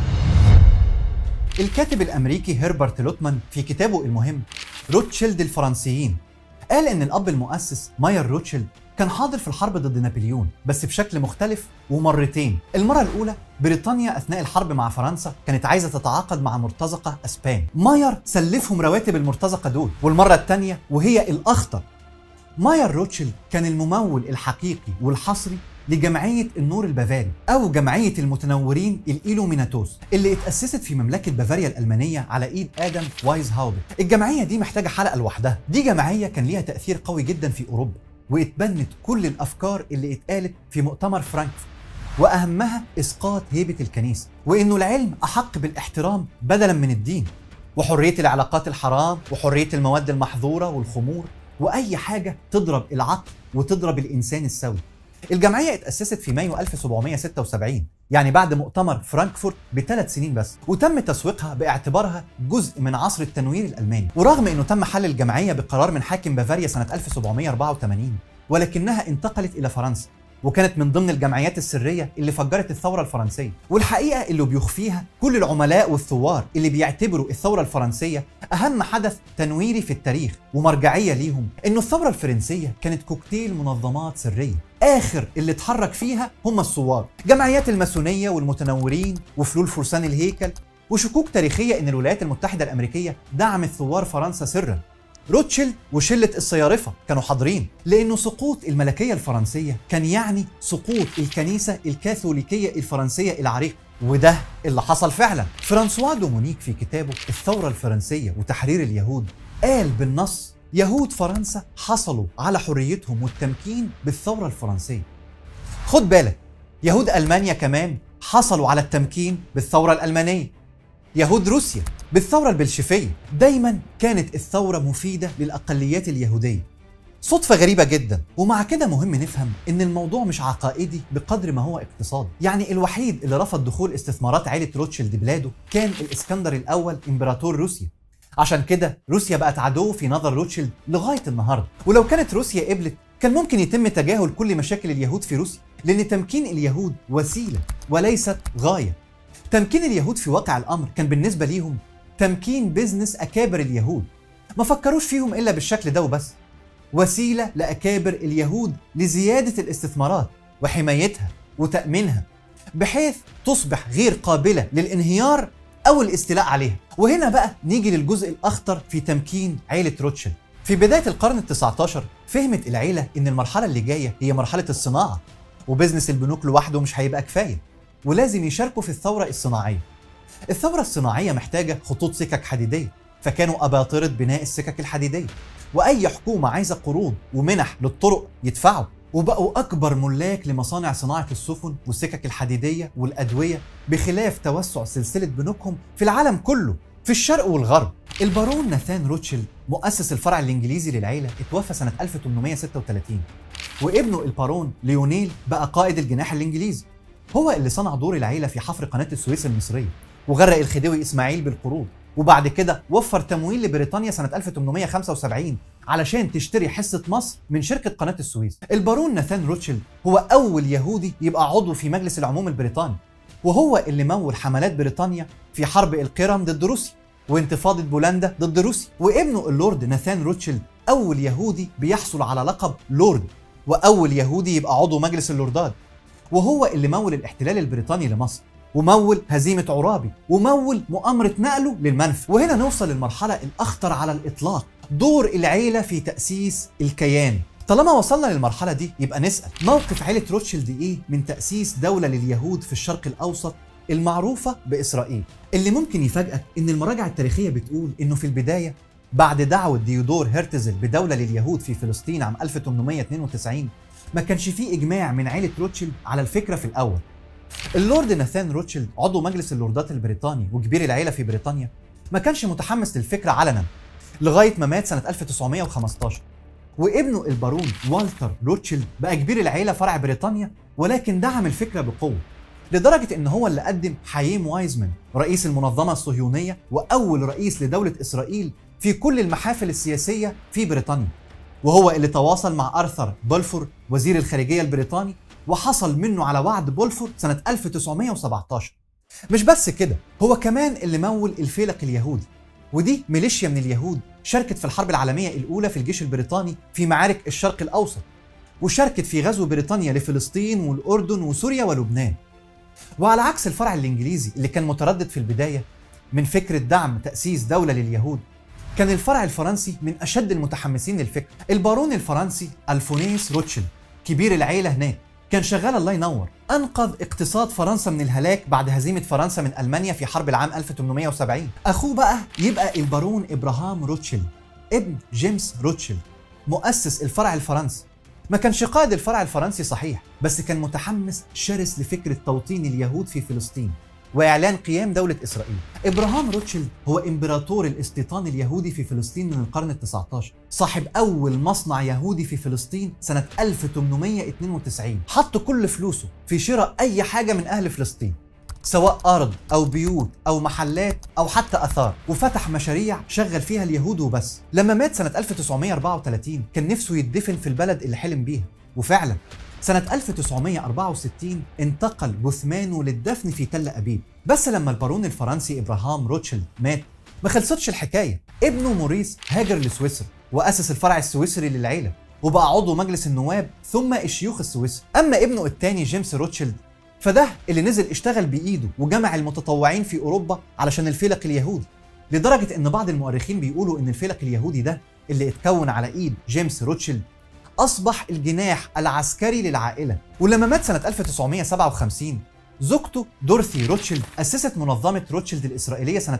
الكاتب الامريكي هربرت لوتمان في كتابه المهم روتشيلد الفرنسيين قال ان الاب المؤسس ماير روتشيلد كان حاضر في الحرب ضد نابليون بس بشكل مختلف ومرتين المرة الأولى بريطانيا أثناء الحرب مع فرنسا كانت عايزة تتعاقد مع مرتزقة أسبان ماير سلفهم رواتب المرتزقة دول والمرة الثانية وهي الأخطر ماير روتشيلد كان الممول الحقيقي والحصري لجمعية النور البافاري أو جمعية المتنورين الإيلوميناتوس اللي اتأسست في مملكة بافاريا الألمانية على إيد آدم وايز هاوبر الجمعية دي محتاجة حلقة لوحدها دي جمعية كان ليها تأثير قوي جدا في أوروبا واتبنت كل الافكار اللي اتقالت في مؤتمر فرانكفورت واهمها اسقاط هيبه الكنيسه وانه العلم احق بالاحترام بدلا من الدين وحريه العلاقات الحرام وحريه المواد المحظوره والخمور واي حاجه تضرب العقل وتضرب الانسان السوي الجمعيه اتاسست في مايو 1776 يعني بعد مؤتمر فرانكفورت بثلاث سنين بس وتم تسويقها باعتبارها جزء من عصر التنوير الالماني ورغم انه تم حل الجمعيه بقرار من حاكم بافاريا سنه 1784 ولكنها انتقلت الى فرنسا وكانت من ضمن الجمعيات السرية اللي فجرت الثورة الفرنسية والحقيقة اللي بيخفيها كل العملاء والثوار اللي بيعتبروا الثورة الفرنسية أهم حدث تنويري في التاريخ ومرجعية ليهم إنه الثورة الفرنسية كانت كوكتيل منظمات سرية آخر اللي اتحرك فيها هم الثوار جمعيات الماسونية والمتنورين وفلول فرسان الهيكل وشكوك تاريخية إن الولايات المتحدة الأمريكية دعمت ثوار فرنسا سرا روتشيلد وشلة الصيارفة كانوا حاضرين لأنه سقوط الملكية الفرنسية كان يعني سقوط الكنيسة الكاثوليكية الفرنسية العريقة وده اللي حصل فعلا فرانسوا دومونيك في كتابه الثورة الفرنسية وتحرير اليهود قال بالنص يهود فرنسا حصلوا على حريتهم والتمكين بالثورة الفرنسية خد بالك يهود ألمانيا كمان حصلوا على التمكين بالثورة الألمانية يهود روسيا بالثورة البلشفية دايما كانت الثورة مفيدة للأقليات اليهودية صدفة غريبة جدا ومع كده مهم نفهم ان الموضوع مش عقائدي بقدر ما هو اقتصادي يعني الوحيد اللي رفض دخول استثمارات عائلة روتشيلد بلاده كان الاسكندر الاول امبراطور روسيا عشان كده روسيا بقت عدو في نظر روتشيلد لغاية النهاردة ولو كانت روسيا قبلت كان ممكن يتم تجاهل كل مشاكل اليهود في روسيا لان تمكين اليهود وسيلة وليست غاية تمكين اليهود في واقع الامر كان بالنسبة ليهم تمكين بيزنس اكابر اليهود ما فكروش فيهم الا بالشكل ده وبس وسيله لاكابر اليهود لزياده الاستثمارات وحمايتها وتامينها بحيث تصبح غير قابله للانهيار او الاستيلاء عليها وهنا بقى نيجي للجزء الاخطر في تمكين عيله روتشيلد في بدايه القرن ال19 فهمت العيله ان المرحله اللي جايه هي مرحله الصناعه وبزنس البنوك لوحده مش هيبقى كفايه ولازم يشاركوا في الثوره الصناعيه الثورة الصناعية محتاجة خطوط سكك حديدية فكانوا أباطرة بناء السكك الحديدية وأي حكومة عايزة قروض ومنح للطرق يدفعوا وبقوا أكبر ملاك لمصانع صناعة السفن والسكك الحديدية والأدوية بخلاف توسع سلسلة بنوكهم في العالم كله في الشرق والغرب البارون ناثان روتشيلد مؤسس الفرع الإنجليزي للعيلة اتوفى سنة 1836 وابنه البارون ليونيل بقى قائد الجناح الإنجليزي هو اللي صنع دور العيلة في حفر قناة السويس المصرية وغرق الخديوي اسماعيل بالقروض وبعد كده وفر تمويل لبريطانيا سنة 1875 علشان تشتري حصة مصر من شركة قناة السويس البارون ناثان روتشيلد هو أول يهودي يبقى عضو في مجلس العموم البريطاني وهو اللي مول حملات بريطانيا في حرب القرم ضد روسيا وانتفاضة بولندا ضد روسيا وابنه اللورد ناثان روتشيلد أول يهودي بيحصل على لقب لورد وأول يهودي يبقى عضو مجلس اللوردات وهو اللي مول الاحتلال البريطاني لمصر ومول هزيمة عرابي ومول مؤامرة نقله للمنفى وهنا نوصل للمرحلة الأخطر على الإطلاق دور العيلة في تأسيس الكيان طالما وصلنا للمرحلة دي يبقى نسأل موقف عيلة روتشيلد إيه من تأسيس دولة لليهود في الشرق الأوسط المعروفة بإسرائيل اللي ممكن يفاجئك إن المراجع التاريخية بتقول إنه في البداية بعد دعوة ديودور هرتزل بدولة لليهود في فلسطين عام 1892 ما كانش فيه إجماع من عيلة روتشيلد على الفكرة في الأول اللورد ناثان روتشيلد عضو مجلس اللوردات البريطاني وكبير العيلة في بريطانيا ما كانش متحمس للفكرة علنا لغاية ما مات سنة 1915 وابنه البارون والتر روتشيلد بقى كبير العيلة فرع بريطانيا ولكن دعم الفكرة بقوة لدرجة إن هو اللي قدم حييم وايزمان رئيس المنظمة الصهيونية وأول رئيس لدولة إسرائيل في كل المحافل السياسية في بريطانيا وهو اللي تواصل مع أرثر بولفور وزير الخارجية البريطاني وحصل منه على وعد بولفور سنة 1917 مش بس كده هو كمان اللي مول الفيلق اليهودي ودي ميليشيا من اليهود شاركت في الحرب العالمية الأولى في الجيش البريطاني في معارك الشرق الأوسط وشاركت في غزو بريطانيا لفلسطين والأردن وسوريا ولبنان وعلى عكس الفرع الإنجليزي اللي كان متردد في البداية من فكرة دعم تأسيس دولة لليهود كان الفرع الفرنسي من أشد المتحمسين للفكرة البارون الفرنسي ألفونيس روتشيلد كبير العيلة هناك كان شغال الله ينور انقذ اقتصاد فرنسا من الهلاك بعد هزيمه فرنسا من المانيا في حرب العام 1870 اخوه بقى يبقى البارون ابراهام روتشيلد ابن جيمس روتشيلد مؤسس الفرع الفرنسي ما كانش قائد الفرع الفرنسي صحيح بس كان متحمس شرس لفكره توطين اليهود في فلسطين واعلان قيام دوله اسرائيل. ابراهام روتشيلد هو امبراطور الاستيطان اليهودي في فلسطين من القرن ال19 صاحب اول مصنع يهودي في فلسطين سنه 1892 حط كل فلوسه في شراء اي حاجه من اهل فلسطين سواء ارض او بيوت او محلات او حتى اثار وفتح مشاريع شغل فيها اليهود وبس لما مات سنه 1934 كان نفسه يدفن في البلد اللي حلم بيها وفعلا سنة 1964 انتقل جثمانه للدفن في تل أبيب بس لما البارون الفرنسي إبراهام روتشيلد مات ما خلصتش الحكاية ابنه موريس هاجر لسويسرا وأسس الفرع السويسري للعيلة وبقى عضو مجلس النواب ثم الشيوخ السويسري أما ابنه الثاني جيمس روتشيلد فده اللي نزل اشتغل بإيده وجمع المتطوعين في أوروبا علشان الفلق اليهودي لدرجة إن بعض المؤرخين بيقولوا إن الفلق اليهودي ده اللي اتكون على إيد جيمس روتشيلد أصبح الجناح العسكري للعائلة ولما مات سنة 1957 زوجته دورثي روتشيلد أسست منظمة روتشيلد الإسرائيلية سنة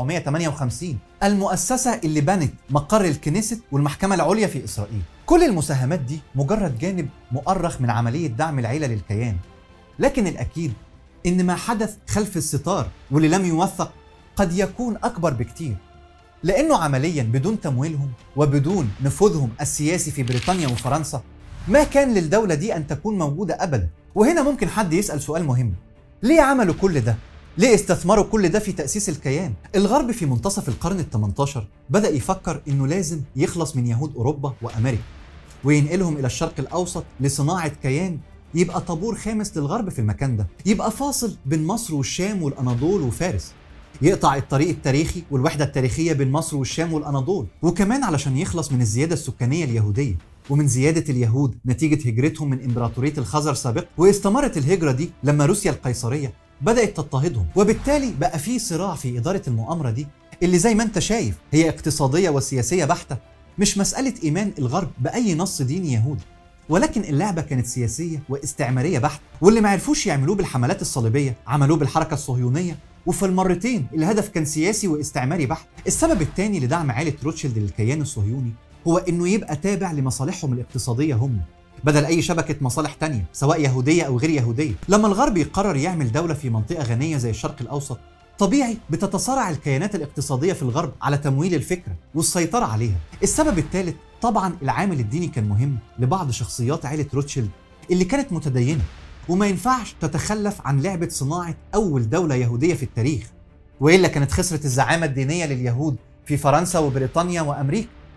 1958 المؤسسة اللي بنت مقر الكنيست والمحكمة العليا في إسرائيل كل المساهمات دي مجرد جانب مؤرخ من عملية دعم العيلة للكيان لكن الأكيد إن ما حدث خلف الستار واللي لم يوثق قد يكون أكبر بكتير لأنه عمليا بدون تمويلهم وبدون نفوذهم السياسي في بريطانيا وفرنسا ما كان للدولة دي أن تكون موجودة أبدا وهنا ممكن حد يسأل سؤال مهم ليه عملوا كل ده؟ ليه استثمروا كل ده في تأسيس الكيان؟ الغرب في منتصف القرن ال 18 بدأ يفكر إنه لازم يخلص من يهود أوروبا وأمريكا وينقلهم إلى الشرق الأوسط لصناعة كيان يبقى طابور خامس للغرب في المكان ده يبقى فاصل بين مصر والشام والأناضول وفارس يقطع الطريق التاريخي والوحدة التاريخية بين مصر والشام والأناضول وكمان علشان يخلص من الزيادة السكانية اليهودية ومن زيادة اليهود نتيجة هجرتهم من إمبراطورية الخزر سابقا واستمرت الهجرة دي لما روسيا القيصرية بدأت تضطهدهم وبالتالي بقى في صراع في إدارة المؤامرة دي اللي زي ما انت شايف هي اقتصادية وسياسية بحتة مش مسألة إيمان الغرب بأي نص ديني يهودي ولكن اللعبة كانت سياسية واستعمارية بحت واللي ما عرفوش يعملوه بالحملات الصليبية عملوه بالحركة الصهيونية وفي المرتين الهدف كان سياسي واستعماري بحت السبب الثاني لدعم عائلة روتشيلد للكيان الصهيوني هو انه يبقى تابع لمصالحهم الاقتصادية هم بدل اي شبكة مصالح تانية سواء يهودية او غير يهودية لما الغرب يقرر يعمل دولة في منطقة غنية زي الشرق الاوسط طبيعي بتتصارع الكيانات الاقتصادية في الغرب على تمويل الفكرة والسيطرة عليها السبب الثالث طبعا العامل الديني كان مهم لبعض شخصيات عائلة روتشيلد اللي كانت متدينة وما ينفعش تتخلف عن لعبة صناعة أول دولة يهودية في التاريخ وإلا كانت خسرت الزعامة الدينية لليهود في فرنسا وبريطانيا وأمريكا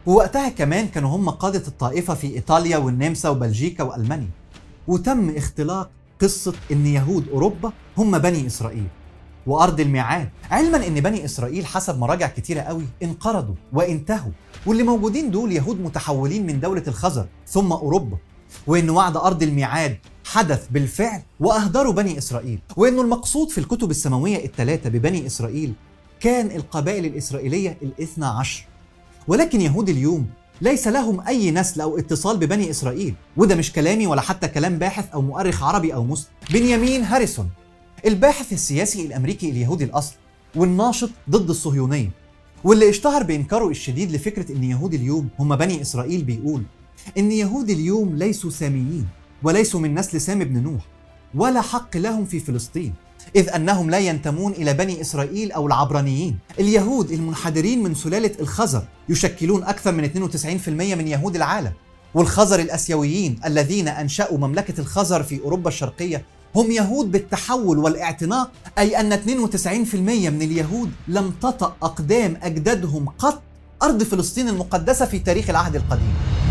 ووقتها كمان كانوا هم قادة الطائفة في إيطاليا والنمسا وبلجيكا وألمانيا وتم اختلاق قصة إن يهود أوروبا هم بني إسرائيل وأرض الميعاد علما إن بني إسرائيل حسب مراجع كتيرة قوي انقرضوا وانتهوا واللي موجودين دول يهود متحولين من دولة الخزر ثم أوروبا وإن وعد أرض الميعاد حدث بالفعل وأهدروا بني إسرائيل وإنه المقصود في الكتب السماوية الثلاثة ببني إسرائيل كان القبائل الإسرائيلية الاثنى عشر ولكن يهود اليوم ليس لهم أي نسل أو اتصال ببني إسرائيل وده مش كلامي ولا حتى كلام باحث أو مؤرخ عربي أو مسلم بنيامين هاريسون الباحث السياسي الأمريكي اليهودي الأصل والناشط ضد الصهيونية واللي اشتهر بإنكاره الشديد لفكرة إن يهود اليوم هم بني إسرائيل بيقول إن يهود اليوم ليسوا ساميين وليسوا من نسل سام بن نوح ولا حق لهم في فلسطين إذ أنهم لا ينتمون إلى بني إسرائيل أو العبرانيين اليهود المنحدرين من سلالة الخزر يشكلون أكثر من 92% من يهود العالم والخزر الأسيويين الذين أنشأوا مملكة الخزر في أوروبا الشرقية هم يهود بالتحول والاعتناق أي أن 92% من اليهود لم تطأ أقدام أجدادهم قط أرض فلسطين المقدسة في تاريخ العهد القديم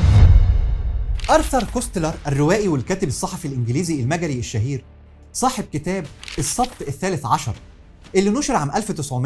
أرثر كوستلر الروائي والكاتب الصحفي الإنجليزي المجري الشهير صاحب كتاب السبط الثالث عشر اللي نشر عام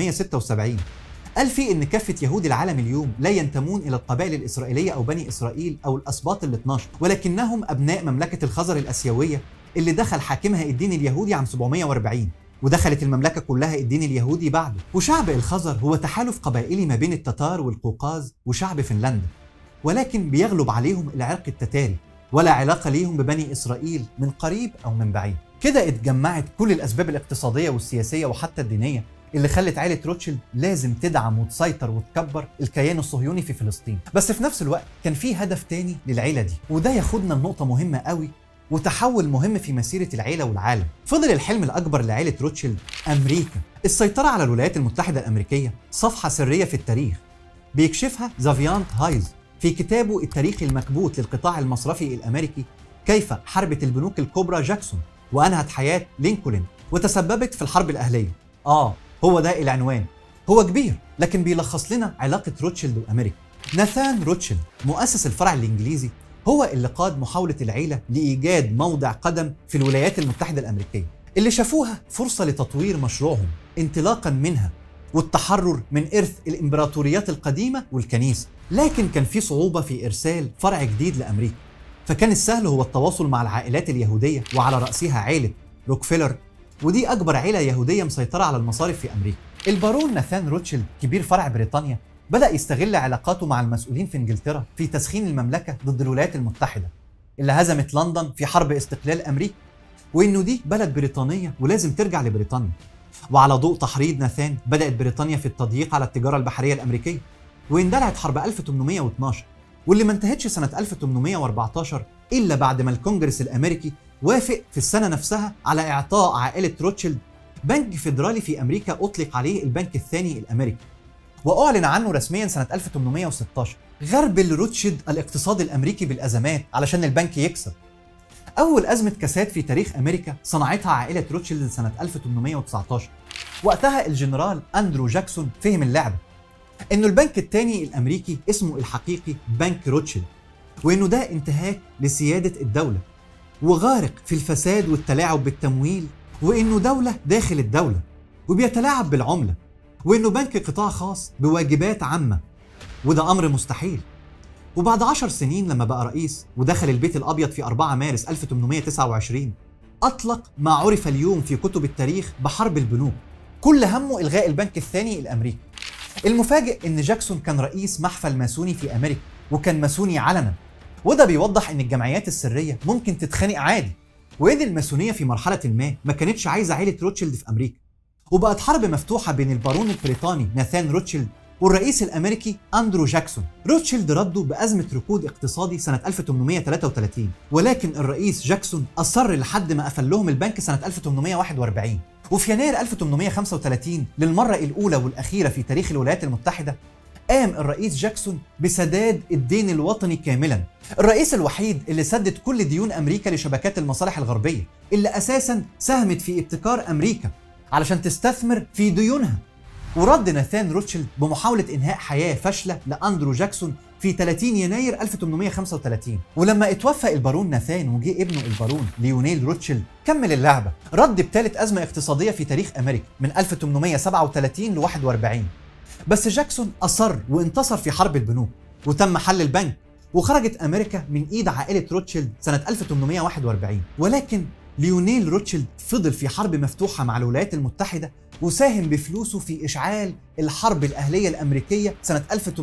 1976 قال فيه إن كافة يهود العالم اليوم لا ينتمون إلى القبائل الإسرائيلية أو بني إسرائيل أو الأسباط ال 12 ولكنهم أبناء مملكة الخزر الأسيوية اللي دخل حاكمها الدين اليهودي عام 740 ودخلت المملكة كلها الدين اليهودي بعده وشعب الخزر هو تحالف قبائلي ما بين التتار والقوقاز وشعب فنلندا ولكن بيغلب عليهم العرق التتاري ولا علاقة ليهم ببني إسرائيل من قريب أو من بعيد كده اتجمعت كل الأسباب الاقتصادية والسياسية وحتى الدينية اللي خلت عائلة روتشيلد لازم تدعم وتسيطر وتكبر الكيان الصهيوني في فلسطين بس في نفس الوقت كان في هدف تاني للعيلة دي وده ياخدنا لنقطة مهمة قوي وتحول مهم في مسيرة العيلة والعالم فضل الحلم الأكبر لعائلة روتشيلد أمريكا السيطرة على الولايات المتحدة الأمريكية صفحة سرية في التاريخ بيكشفها زافيانت هايز في كتابه التاريخ المكبوت للقطاع المصرفي الأمريكي كيف حربت البنوك الكبرى جاكسون وأنهت حياة لينكولن وتسببت في الحرب الأهلية آه هو ده العنوان هو كبير لكن بيلخص لنا علاقة روتشيلد وأمريكا ناثان روتشيلد مؤسس الفرع الإنجليزي هو اللي قاد محاولة العيلة لإيجاد موضع قدم في الولايات المتحدة الأمريكية اللي شافوها فرصة لتطوير مشروعهم انطلاقا منها والتحرر من إرث الإمبراطوريات القديمة والكنيسة لكن كان في صعوبة في إرسال فرع جديد لأمريكا فكان السهل هو التواصل مع العائلات اليهودية وعلى رأسها عائلة روكفيلر ودي أكبر عائلة يهودية مسيطرة على المصارف في أمريكا البارون ناثان روتشيلد كبير فرع بريطانيا بدأ يستغل علاقاته مع المسؤولين في انجلترا في تسخين المملكة ضد الولايات المتحدة اللي هزمت لندن في حرب استقلال أمريكا وإنه دي بلد بريطانية ولازم ترجع لبريطانيا وعلى ضوء تحريض ناثان بدأت بريطانيا في التضييق على التجارة البحرية الأمريكية واندلعت حرب 1812 واللي ما انتهتش سنة 1814 إلا بعد ما الكونجرس الأمريكي وافق في السنة نفسها على إعطاء عائلة روتشيلد بنك فيدرالي في أمريكا أطلق عليه البنك الثاني الأمريكي وأعلن عنه رسميا سنة 1816 غربل روتشيلد الاقتصاد الأمريكي بالأزمات علشان البنك يكسب أول أزمة كاسات في تاريخ أمريكا صنعتها عائلة روتشيلد سنة 1819 وقتها الجنرال أندرو جاكسون فهم اللعبة إنه البنك الثاني الأمريكي اسمه الحقيقي بنك روتشيلد وإنه ده انتهاك لسيادة الدولة وغارق في الفساد والتلاعب بالتمويل وإنه دولة داخل الدولة وبيتلاعب بالعملة وإنه بنك قطاع خاص بواجبات عامة وده أمر مستحيل وبعد عشر سنين لما بقى رئيس ودخل البيت الأبيض في 4 مارس 1829 أطلق ما عرف اليوم في كتب التاريخ بحرب البنوك كل همه إلغاء البنك الثاني الأمريكي المفاجئ إن جاكسون كان رئيس محفل ماسوني في أمريكا وكان ماسوني علنا وده بيوضح إن الجمعيات السرية ممكن تتخانق عادي وإذ الماسونية في مرحلة ما ما كانتش عايزة عيلة روتشيلد في أمريكا وبقت حرب مفتوحة بين البارون البريطاني ناثان روتشيلد والرئيس الامريكي اندرو جاكسون روتشيلد ردوا بازمه ركود اقتصادي سنه 1833 ولكن الرئيس جاكسون اصر لحد ما قفل لهم البنك سنه 1841 وفي يناير 1835 للمره الاولى والاخيره في تاريخ الولايات المتحده قام الرئيس جاكسون بسداد الدين الوطني كاملا الرئيس الوحيد اللي سدد كل ديون امريكا لشبكات المصالح الغربيه اللي اساسا ساهمت في ابتكار امريكا علشان تستثمر في ديونها ورد ناثان روتشيلد بمحاولة إنهاء حياة فاشلة لأندرو جاكسون في 30 يناير 1835 ولما اتوفى البارون ناثان وجه ابنه البارون ليونيل روتشيلد كمل اللعبة رد بثالث أزمة اقتصادية في تاريخ أمريكا من 1837 ل 41 بس جاكسون أصر وانتصر في حرب البنوك وتم حل البنك وخرجت أمريكا من إيد عائلة روتشيلد سنة 1841 ولكن ليونيل روتشيلد فضل في حرب مفتوحة مع الولايات المتحدة وساهم بفلوسه في إشعال الحرب الأهلية الأمريكية سنة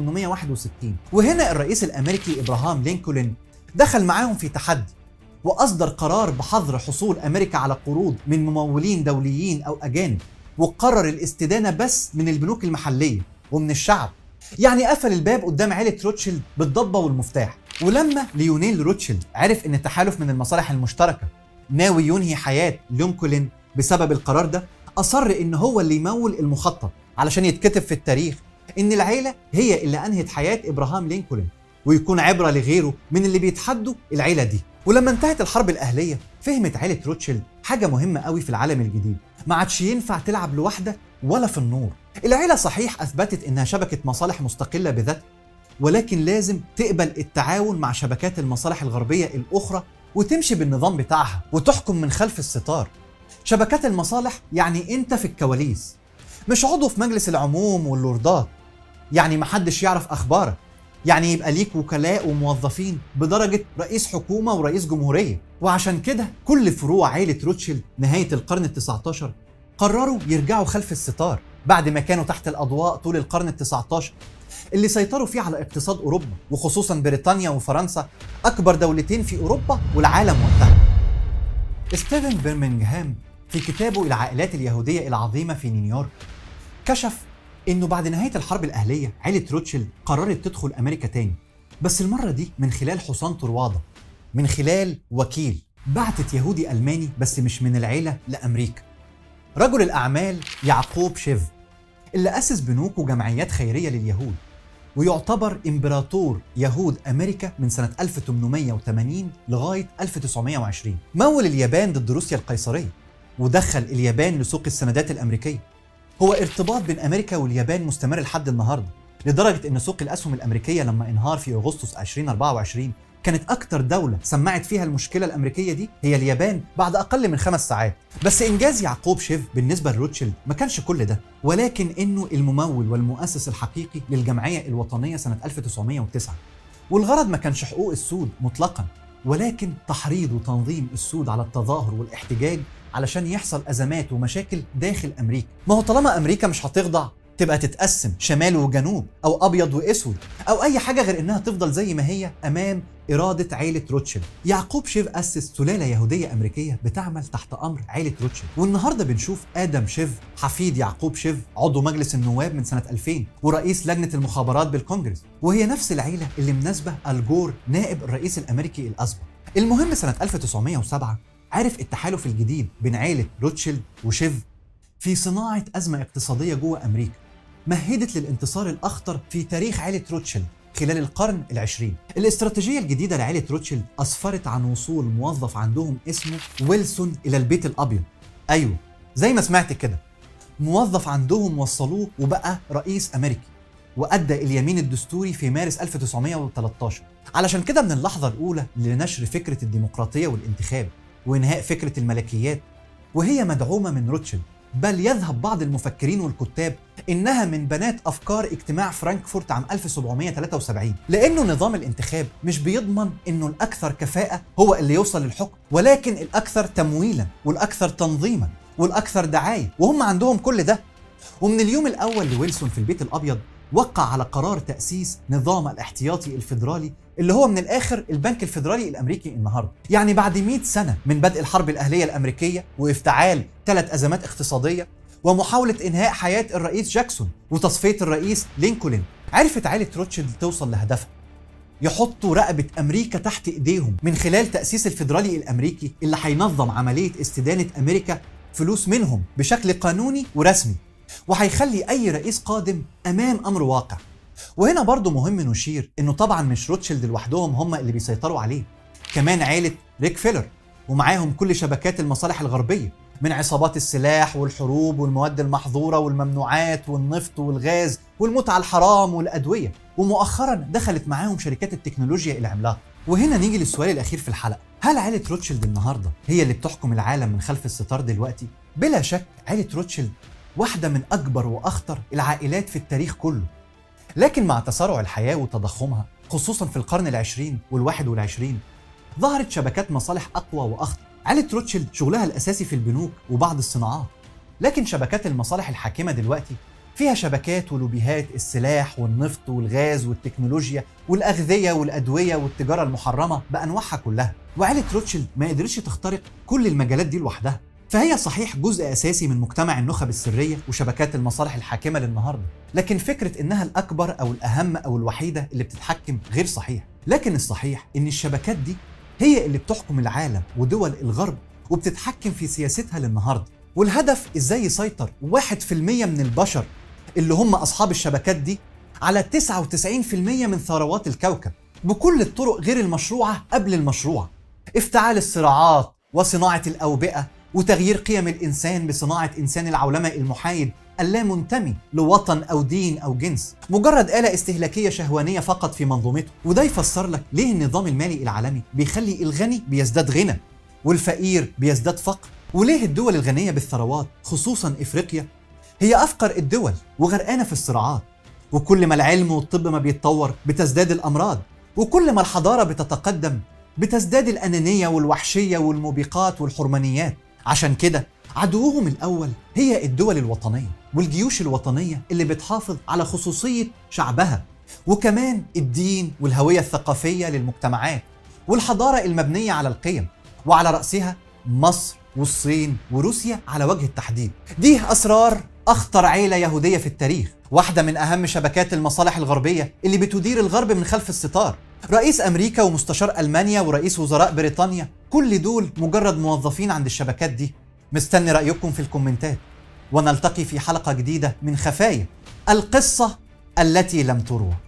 1861 وهنا الرئيس الأمريكي إبراهام لينكولن دخل معاهم في تحدي وأصدر قرار بحظر حصول أمريكا على قروض من ممولين دوليين أو أجانب وقرر الاستدانة بس من البنوك المحلية ومن الشعب يعني قفل الباب قدام عيلة روتشيلد بالضبة والمفتاح ولما ليونيل روتشيلد عرف ان التحالف من المصالح المشتركة ناوي ينهي حياة لينكولن بسبب القرار ده أصر إن هو اللي يمول المخطط علشان يتكتب في التاريخ إن العيلة هي اللي أنهت حياة إبراهام لينكولن ويكون عبرة لغيره من اللي بيتحدوا العيلة دي ولما انتهت الحرب الأهلية فهمت عيلة روتشيلد حاجة مهمة قوي في العالم الجديد ما عادش ينفع تلعب لوحدك ولا في النور العيلة صحيح أثبتت إنها شبكة مصالح مستقلة بذاتها ولكن لازم تقبل التعاون مع شبكات المصالح الغربية الأخرى وتمشي بالنظام بتاعها وتحكم من خلف الستار شبكات المصالح يعني انت في الكواليس مش عضو في مجلس العموم واللوردات يعني محدش يعرف اخبارك يعني يبقى ليك وكلاء وموظفين بدرجة رئيس حكومة ورئيس جمهورية وعشان كده كل فروع عيلة روتشيلد نهاية القرن التسعة عشر قرروا يرجعوا خلف الستار بعد ما كانوا تحت الأضواء طول القرن التسعة عشر اللي سيطروا فيه على اقتصاد أوروبا وخصوصا بريطانيا وفرنسا أكبر دولتين في أوروبا والعالم وقتها ستيفن بيرمنغهام في كتابه العائلات اليهودية العظيمة في نيويورك كشف انه بعد نهاية الحرب الأهلية عيلة روتشيلد قررت تدخل أمريكا تاني بس المرة دي من خلال حصان طروادة من خلال وكيل بعتت يهودي ألماني بس مش من العيلة لأمريكا رجل الأعمال يعقوب شيف اللي أسس بنوك وجمعيات خيرية لليهود ويعتبر إمبراطور يهود أمريكا من سنة 1880 لغاية 1920 مول اليابان ضد روسيا القيصرية ودخل اليابان لسوق السندات الأمريكية هو ارتباط بين أمريكا واليابان مستمر لحد النهاردة لدرجة أن سوق الأسهم الأمريكية لما انهار في أغسطس 2024 كانت أكتر دولة سمعت فيها المشكلة الأمريكية دي هي اليابان بعد أقل من خمس ساعات بس إنجاز يعقوب شيف بالنسبة لروتشيلد ما كانش كل ده ولكن إنه الممول والمؤسس الحقيقي للجمعية الوطنية سنة 1909 والغرض ما كانش حقوق السود مطلقا ولكن تحريض وتنظيم السود على التظاهر والاحتجاج علشان يحصل ازمات ومشاكل داخل امريكا ما هو طالما امريكا مش هتخضع تبقى تتقسم شمال وجنوب او ابيض واسود او اي حاجه غير انها تفضل زي ما هي امام إرادة عيلة روتشيلد يعقوب شيف أسس سلالة يهودية أمريكية بتعمل تحت أمر عيلة روتشيلد والنهاردة بنشوف آدم شيف حفيد يعقوب شيف عضو مجلس النواب من سنة 2000 ورئيس لجنة المخابرات بالكونجرس وهي نفس العيلة اللي مناسبة الجور نائب الرئيس الأمريكي الأسبق المهم سنة 1907 عرف التحالف الجديد بين عيلة روتشيلد وشيف في صناعة أزمة اقتصادية جوه أمريكا مهدت للانتصار الأخطر في تاريخ عيلة روتشيلد خلال القرن العشرين الاستراتيجية الجديدة لعائلة روتشيلد أسفرت عن وصول موظف عندهم اسمه ويلسون إلى البيت الأبيض أيوه زي ما سمعت كده موظف عندهم وصلوه وبقى رئيس أمريكي وأدى اليمين الدستوري في مارس 1913 علشان كده من اللحظة الأولى لنشر فكرة الديمقراطية والانتخاب وإنهاء فكرة الملكيات وهي مدعومة من روتشيلد بل يذهب بعض المفكرين والكتاب إنها من بنات أفكار اجتماع فرانكفورت عام 1773 لأنه نظام الانتخاب مش بيضمن إنه الأكثر كفاءة هو اللي يوصل للحكم ولكن الأكثر تمويلا والأكثر تنظيما والأكثر دعاية وهم عندهم كل ده ومن اليوم الأول لويلسون في البيت الأبيض وقع على قرار تأسيس نظام الاحتياطي الفيدرالي اللي هو من الآخر البنك الفيدرالي الأمريكي النهاردة يعني بعد 100 سنة من بدء الحرب الأهلية الأمريكية وافتعال ثلاث أزمات اقتصادية ومحاولة إنهاء حياة الرئيس جاكسون وتصفية الرئيس لينكولن عرفت عائلة روتشيلد توصل لهدفها يحطوا رقبة أمريكا تحت إيديهم من خلال تأسيس الفيدرالي الأمريكي اللي هينظم عملية استدانة أمريكا فلوس منهم بشكل قانوني ورسمي وهيخلي أي رئيس قادم أمام أمر واقع وهنا برضو مهم نشير إنه طبعا مش روتشيلد لوحدهم هم اللي بيسيطروا عليه كمان عيلة ريك فيلر ومعاهم كل شبكات المصالح الغربية من عصابات السلاح والحروب والمواد المحظورة والممنوعات والنفط والغاز والمتعة الحرام والأدوية ومؤخرا دخلت معاهم شركات التكنولوجيا العملاقة وهنا نيجي للسؤال الأخير في الحلقة هل عائلة روتشيلد النهاردة هي اللي بتحكم العالم من خلف الستار دلوقتي؟ بلا شك عائلة روتشيلد واحدة من أكبر وأخطر العائلات في التاريخ كله لكن مع تسارع الحياة وتضخمها خصوصا في القرن العشرين والواحد والعشرين ظهرت شبكات مصالح أقوى وأخطر عائلة روتشيلد شغلها الأساسي في البنوك وبعض الصناعات لكن شبكات المصالح الحاكمة دلوقتي فيها شبكات ولوبيهات السلاح والنفط والغاز والتكنولوجيا والأغذية والأدوية والتجارة المحرمة بأنواعها كلها وعائلة روتشيلد ما قدرتش تخترق كل المجالات دي لوحدها فهي صحيح جزء أساسي من مجتمع النخب السرية وشبكات المصالح الحاكمة للنهاردة لكن فكرة إنها الأكبر أو الأهم أو الوحيدة اللي بتتحكم غير صحيح لكن الصحيح إن الشبكات دي هي اللي بتحكم العالم ودول الغرب وبتتحكم في سياستها للنهاردة والهدف إزاي يسيطر 1% من البشر اللي هم أصحاب الشبكات دي على 99% من ثروات الكوكب بكل الطرق غير المشروعة قبل المشروع افتعال الصراعات وصناعة الأوبئة وتغيير قيم الإنسان بصناعة إنسان العولمة المحايد اللا منتمي لوطن أو دين أو جنس مجرد آلة استهلاكية شهوانية فقط في منظومته وده يفسر لك ليه النظام المالي العالمي بيخلي الغني بيزداد غنى والفقير بيزداد فقر وليه الدول الغنية بالثروات خصوصا إفريقيا هي أفقر الدول وغرقانة في الصراعات وكل ما العلم والطب ما بيتطور بتزداد الأمراض وكل ما الحضارة بتتقدم بتزداد الأنانية والوحشية والموبقات والحرمانيات عشان كده عدوهم الأول هي الدول الوطنية والجيوش الوطنية اللي بتحافظ على خصوصية شعبها وكمان الدين والهوية الثقافية للمجتمعات والحضارة المبنية على القيم وعلى رأسها مصر والصين وروسيا على وجه التحديد دي أسرار أخطر عيلة يهودية في التاريخ واحدة من أهم شبكات المصالح الغربية اللي بتدير الغرب من خلف الستار رئيس أمريكا ومستشار ألمانيا ورئيس وزراء بريطانيا كل دول مجرد موظفين عند الشبكات دي مستني رأيكم في الكومنتات ونلتقي في حلقة جديدة من خفايا القصة التي لم تروى